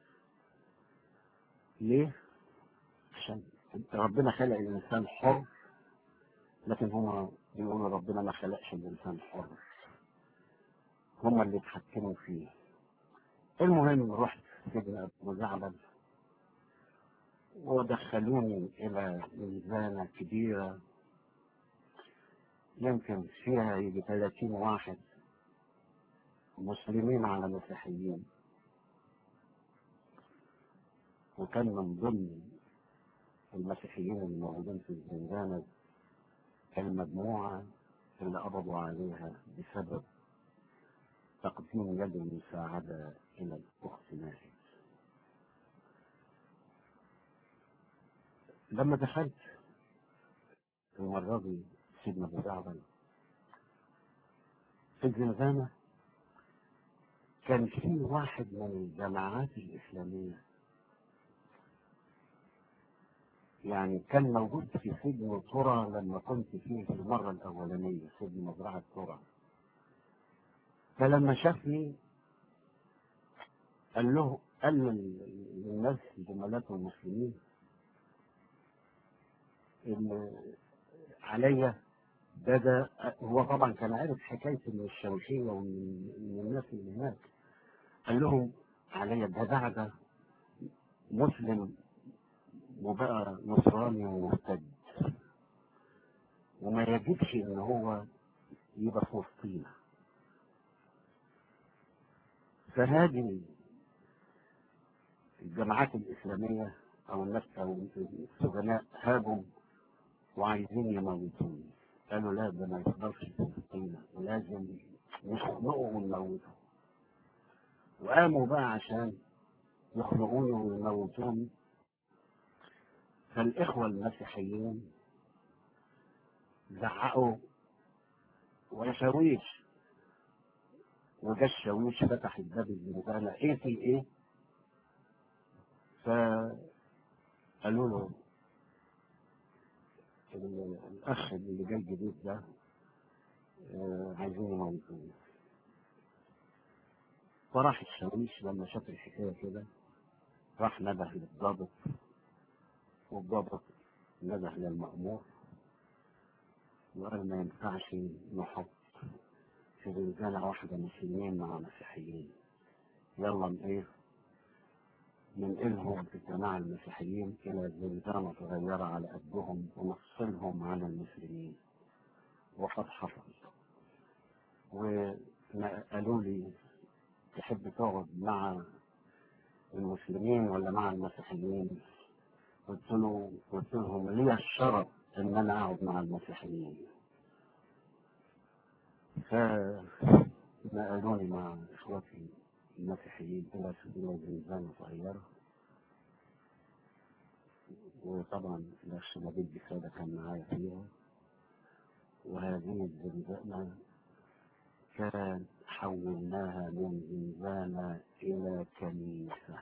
ليه؟ عشان ربنا خلق الإنسان حر لكن هما بيقولوا ربنا ما خلقش الإنسان حر هما اللي اتحكموا فيه المهم رحت سجن أبو زعبل ودخلوني إلى ميزانة كبيرة يمكن فيها يجي 30 واحد مسلمين على مسيحيين وكان من ضمن المسيحيين الموجودين في الزنزانة المجموعة اللي قبضوا عليها بسبب تقديم يد المساعدة إلى الأخت ماهي لما دخلت المرة دي سيدنا أبو جعفر في الزنزانة كان في واحد من الجماعات الإسلامية يعني كان موجود في سجن ترى لما كنت فيه في المرة الأولانية سجن مزرعة ترى فلما شافني قال له قال للناس زملاته المسلمين ان عليا ده ده هو طبعا كان عارف حكايه من الشوشيه ومن من الناس اللي هناك قال لهم عليا ده بعد مسلم وبقى نصراني ومرتد وما يجبش ان هو يبقى في وسطينا فهذه الجماعات الإسلامية أو الناس أو السجناء هاجوا وعايزين يموتوني قالوا لا ده ما يقدرش في وسطينا ولازم نخنقه ونموته وقاموا بقى عشان يخنقوني ويموتوني فالإخوة المسيحيين زعقوا وشاويش وجا الشاويش فتح الباب الزنزانة ايه في ايه فقالوا له الأخ اللي جاي جديد ده آه، عايزين يموتوه فراح الشاويش لما شاف الحكاية كده راح نده للضابط والضابط نده للمأمور وقال ما ينفعش نحط في زنزانة واحدة مسلمين مع مسيحيين يلا من ايه ننقلهم في الجماعة المسيحيين إلى زنزانة صغيرة على قدهم ونفصلهم عن المسلمين وقد حصل وقالوا لي تحب تقعد مع المسلمين ولا مع المسيحيين قلت له قلت لهم لي الشرف ان انا اقعد مع المسيحيين فنقلوني مع اخواتي المسيحيين الى سبيل زنزانة صغيرة وطبعا الاخ نبيل بسادة كان معايا فيها وهذه الزنزانة كان حولناها من زنزانة إلى كنيسة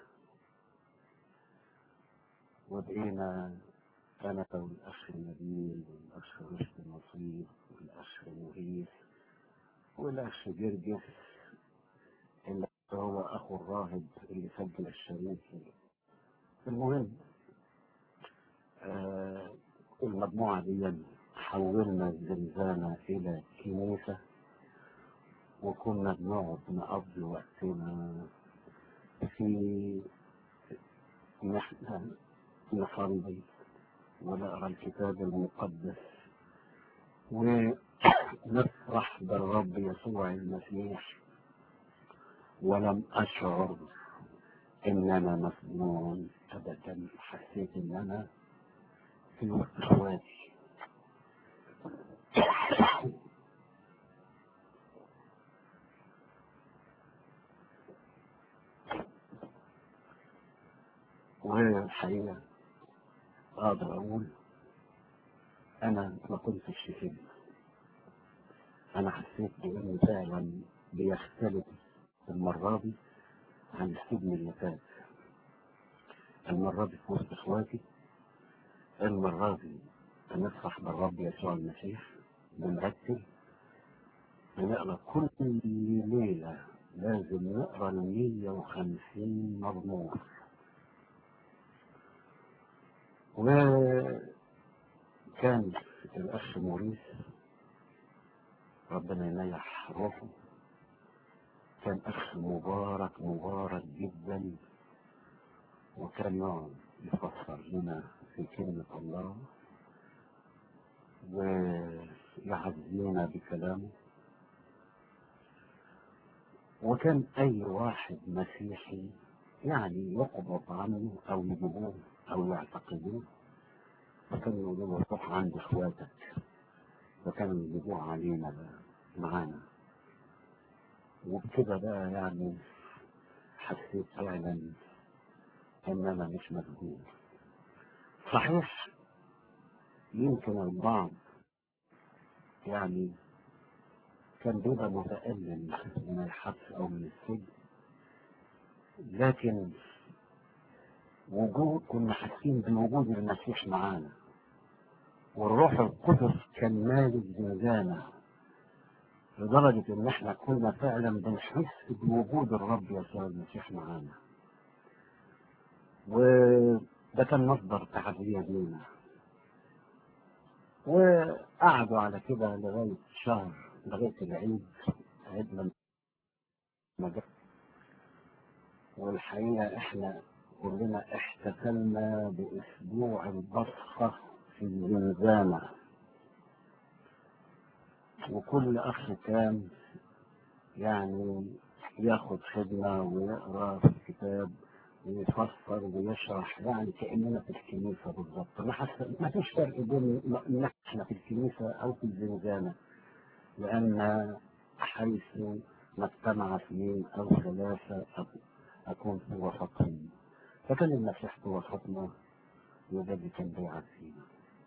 وبقينا أنا والأخ نبيل والأخ رشد نصير والأخ مهيث والأخ جرجس اللي هو أخو الراهب اللي سجل الشريف المهم آه المجموعة دي حولنا الزنزانة إلى كنيسة وكنا بنقعد نقضي وقتنا في إن إحنا نصلي ونقرا الكتاب المقدس ونفرح بالرب يسوع المسيح ولم أشعر إن أنا مسنون أبدا حسيت إن أنا في وسط إخواتي والحقيقة أقدر أقول أنا ما كنتش في سجن أنا حسيت بإنه فعلا بيختلف المرة دي عن السجن اللي فات المرة دي في وسط إخواتي المرة دي بنفرح بالرب يسوع المسيح بنرتب بنقرا كل ليلة لازم نقرا ال 150 مضمون وكان الأخ موريس ربنا ينيح روحه كان أخ مبارك مبارك جدا وكان يقعد يفسر لنا في كلمة الله ويعزينا بكلامه وكان أي واحد مسيحي يعني يقبض عنه أو يجيبوه أو يعتقدوه فكانوا يقولوا له روح عند إخواتك فكانوا يجيبوه علينا بقى معانا وبكده بقى يعني حسيت فعلا ان انا مش مسجون صحيح يمكن البعض يعني كان بيبقى متألم من الحبس او من السجن لكن وجود كنا حاسين بوجود المسيح معانا والروح القدس كان مالك زنزانه لدرجة إن إحنا كنا فعلا بنحس بوجود الرب يسوع المسيح معانا. وده كان مصدر تعزية لينا. وقعدوا على كده لغاية شهر لغاية العيد عيد لما جه. والحقيقة إحنا كلنا احتفلنا بأسبوع البصخة في الزنزانة. وكل أخ كان يعني ياخد خدمة ويقرأ في الكتاب ويفسر ويشرح يعني كأننا في الكنيسة بالظبط ما, حس... ما فيش فرق بين إن إحنا في الكنيسة أو في الزنزانة لأن حيث ما اجتمع اثنين أو ثلاثة أكون في وسطهم فكان المسيح في وسطنا وده اللي كان بيعزينا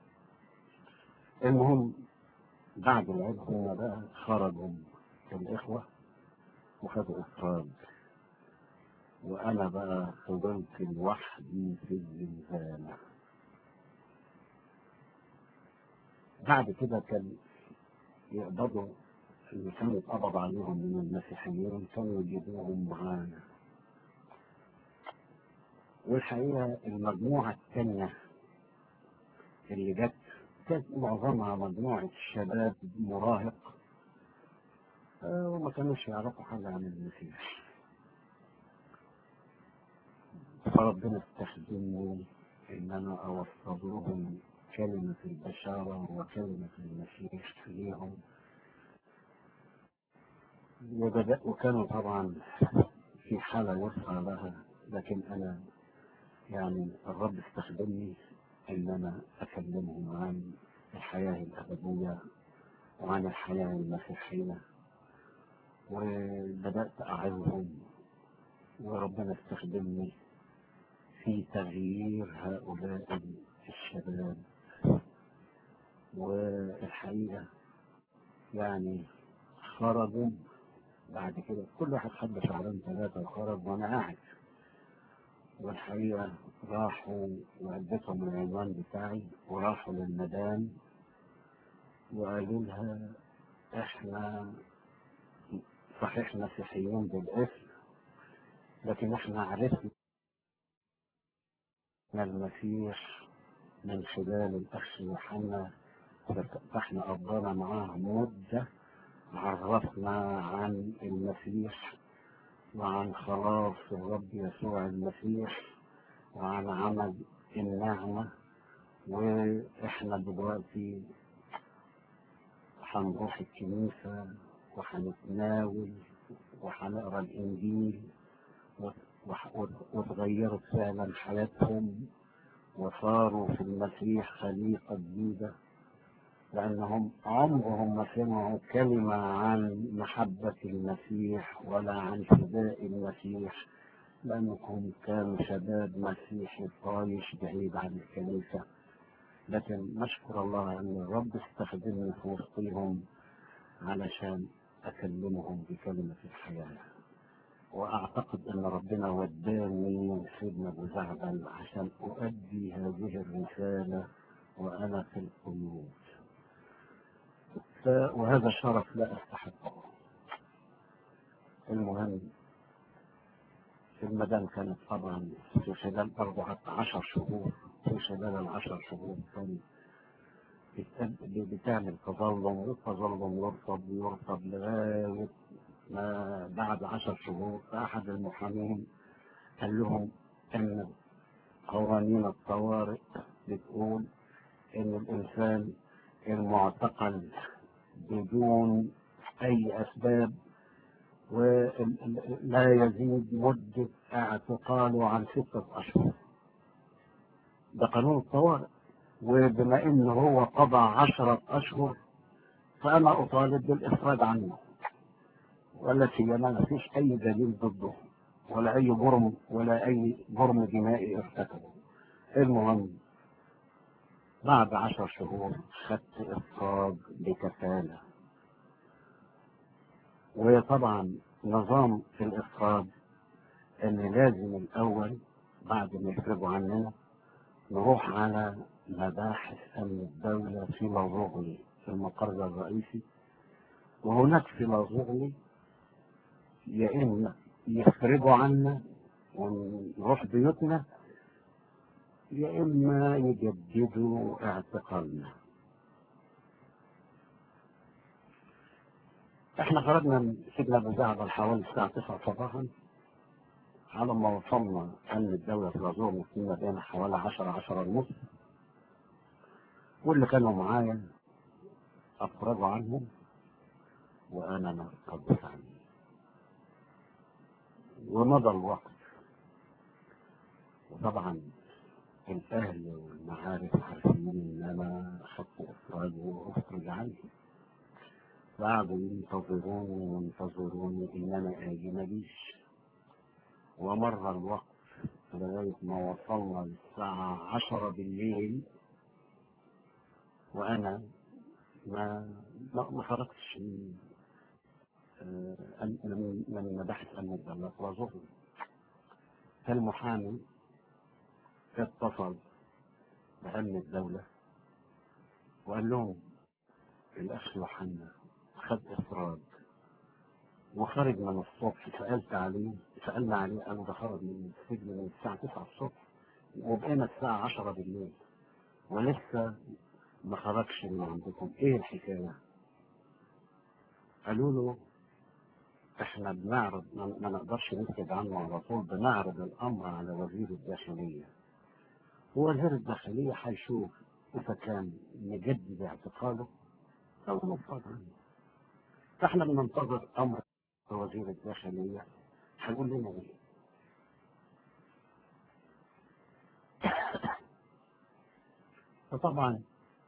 المهم بعد العيد هم بقى خرجوا الإخوة وخدوا إفراد وأنا بقى فضلت لوحدي في الزنزانة بعد كده كان يقبضوا اللي كانوا اتقبض عليهم من المسيحيين كانوا يجيبوهم معانا والحقيقة المجموعة الثانية اللي جت كانت معظمها مجموعة شباب مراهق آه، وما كانوش يعرفوا حاجة عن المسيح فربنا استخدمني إن أنا أوصل لهم كلمة البشارة وكلمة المسيح ليهم وبدأ وكانوا طبعا في حالة يسعى لها لكن أنا يعني الرب استخدمني ان انا اكلمهم عن الحياة الابدية وعن الحياة المسيحية وبدأت اعظهم وربنا استخدمني في تغيير هؤلاء الشباب والحقيقة يعني خرجوا بعد كده كل واحد خد شهرين ثلاثة وخرج وأنا قاعد والحقيقة راحوا واديتهم العنوان بتاعي وراحوا للمدام وقالوا لها احنا صحيح مسيحيين بالاسم لكن احنا عرفنا المسيح من خلال الاخ يوحنا فاحنا قضينا معاه مدة عرفنا عن المسيح وعن خلاص الرب يسوع المسيح وعن عمل النعمة واحنا دلوقتي هنروح الكنيسة وهنتناول وهنقرا الإنجيل وتغيرت فعلا حياتهم وصاروا في المسيح خليقة جديدة لأنهم عمرهم ما سمعوا كلمة عن محبة المسيح ولا عن فداء المسيح لأنهم كانوا شباب مسيحي طايش بعيد عن الكنيسة لكن نشكر الله أن الرب استخدمني في وسطهم علشان أكلمهم بكلمة الحياة وأعتقد أن ربنا وداني سيدنا أبو زعبل عشان أؤدي هذه الرسالة وأنا في القيود وهذا شرف لا أستحقه المهم المدام كانت طبعا في خلال أربعة عشر شهور في خلال العشر شهور كان بتعمل تظلم والتظلم يرفض يرفض لغاية ما بعد عشر شهور أحد المحامين قال لهم أن قوانين الطوارئ بتقول أن الإنسان المعتقل بدون أي أسباب ولا يزيد مدة اعتقاله عن ستة أشهر ده قانون الطوارئ وبما إن هو قضى عشرة أشهر فأنا أطالب بالإفراد عنه ولا سيما ما فيش أي دليل ضده ولا أي جرم ولا أي جرم جنائي ارتكبه المهم بعد عشر شهور خدت إفراج بكفالة وطبعا نظام في الإفراد إن لازم الأول بعد ما يفرجوا عننا نروح على مباحث أمن الدولة في لازوغلي في المقر الرئيسي وهناك في لازوغلي يا إما يخرجوا عنا ونروح بيوتنا يا إما يجددوا اعتقالنا احنا خرجنا من سجن ابو زعبل حوالي الساعة 9 صباحا على ما وصلنا امن الدولة في الازور مسكين بين حوالي 10 10 ونص واللي كانوا معايا افرجوا عنهم وانا ما رديت عني ومضى الوقت وطبعا الاهل والمعارف عارفين ان انا اخذت افراج وافرج عني قعدوا ينتظروني وينتظروني ان انا اجي مجيش ومر الوقت لغاية ما وصلنا للساعة عشرة بالليل وأنا ما ما, ما خرجتش من من من مباحث أمن الدولة وظهري فالمحامي اتصل بأمن الدولة وقال لهم الأخ يوحنا خد إفراج وخرج من الصبح سألت عليه سألنا عليه قالوا ده خرج من السجن من الساعة 9 الصبح وبقينا الساعة 10 بالليل ولسه ما خرجش من عندكم ايه الحكاية؟ قالوا له احنا بنعرض ما نقدرش نسكت عنه على طول بنعرض الامر على وزير الداخلية ووزير الداخلية هيشوف اذا كان نجدد اعتقاله او نفرض عنه فاحنا بننتظر امر وزير الداخلية هيقول لنا ايه فطبعا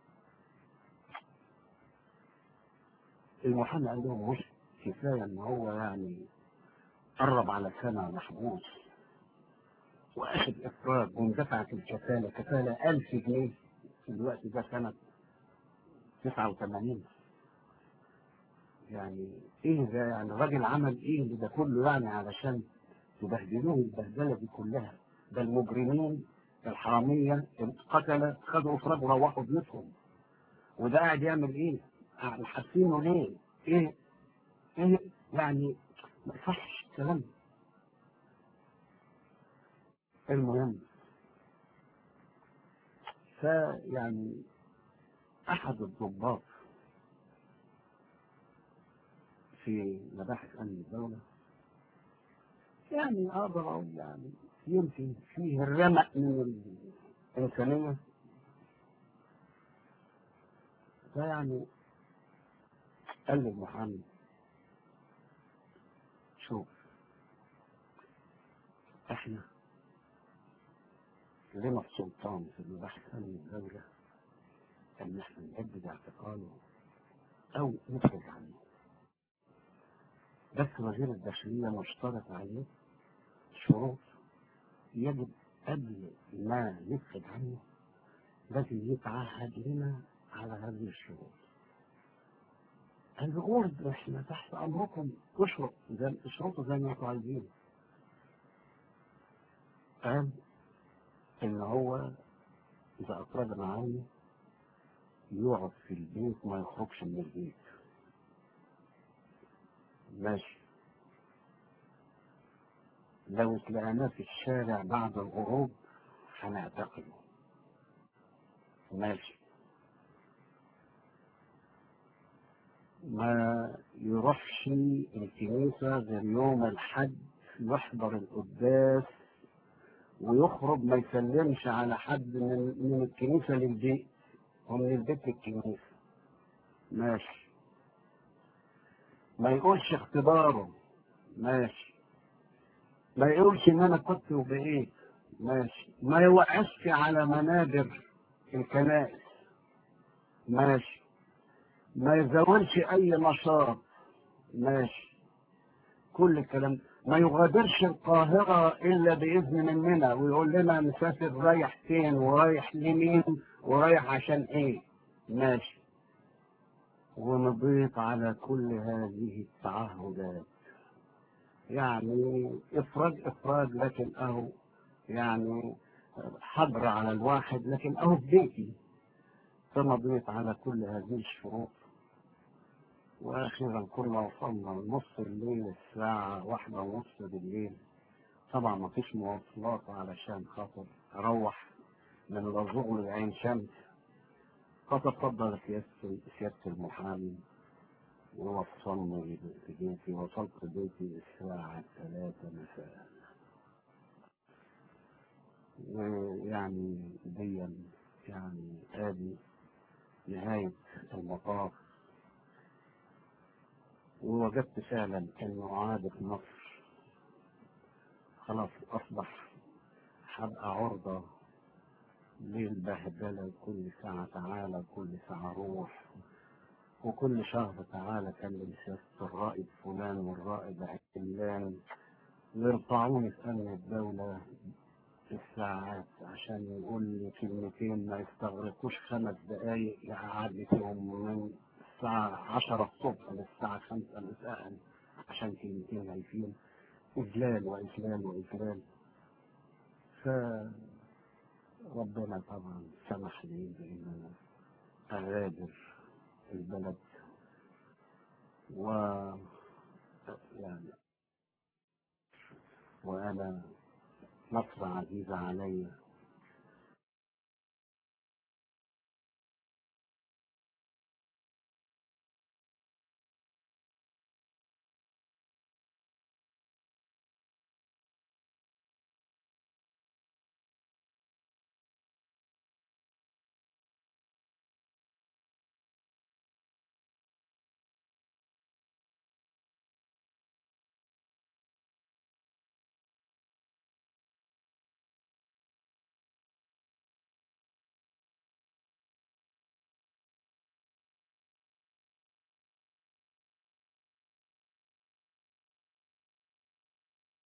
المحامي قال لهم مش كفاية ان هو يعني قرب على سنة محبوس واخد افراج وندفعت الكفالة كفالة ألف جنيه في الوقت ده سنة 89 يعني ايه ده يعني الراجل عمل ايه ده كله يعني علشان تبهدلوه البهدله دي كلها ده المجرمين الحراميه القتله خدوا افراد وروحوا بيوتهم وده قاعد يعمل ايه؟ قاعد حاسينه ليه؟ ايه؟ ايه يعني ما يصحش الكلام ده. المهم فيعني احد الضباط في مباحث امن الدوله يعني اقدر اقول يعني يمكن فيه الرمق من الانسانيه فيعني قال للمحامي شوف احنا لنا السلطان في المباحث امن الدوله ان احنا نجدد اعتقاله او نخرج عنه بس وزير الداخليه مشترط عليه شروط يجب قبل ما نفرج عنه لازم يتعهد لنا على هذه الشروط الغرب احنا تحت امركم اشرط زي اشرطوا زي ما انتوا عايزين قال ان هو اذا اطلبنا عنه يقعد في البيت ما يخرجش من البيت ماشي لو اتلقناه في الشارع بعد الغروب هنعتقله ماشي ما يروحش الكنيسة غير يوم الحد يحضر القداس ويخرج ما يسلمش على حد من, من الكنيسة للبيت ومن البيت للكنيسة ماشي ما يقولش اختباره ماشي ما يقولش ان انا كنت وبقيت ماشي ما يوقفش على منابر الكنائس ماشي ما يزودش اي نشاط ماشي كل الكلام ما يغادرش القاهرة إلا بإذن مننا ويقول لنا مسافر رايح فين ورايح لمين ورايح عشان إيه ماشي ونضيف على كل هذه التعهدات يعني إفراج إفراج لكن أهو يعني حبر على الواحد لكن أهو في بيتي فمضيت على كل هذه الشروط واخيرا كنا وصلنا نص الليل الساعة واحدة ونص بالليل طبعا ما فيش مواصلات علشان خاطر اروح من الرجوع لعين شمس فتفضل سيادة سيادة المحامي ووصلني بيتي وصلت بيتي الساعة ثلاثة مساء ويعني دي يعني ادي نهاية المطاف ووجدت فعلا انه عادة مصر خلاص اصبح هبقى عرضة للبهدلة كل ساعة تعالى كل ساعة روح وكل شهر تعالى كلم سياسة الرائد فلان والرائد علان ويرفعوني في أمن الدولة في الساعات عشان يقول لي كلمتين ما يستغرقوش خمس دقايق يقعد فيهم من الساعة عشرة الصبح للساعة خمسة مساء عشان كلمتين هايفين إذلال وإذلال وإذلال فربنا طبعا سمح لي بإن أنا أغادر البلد و يعني وأنا مصر عزيزة علي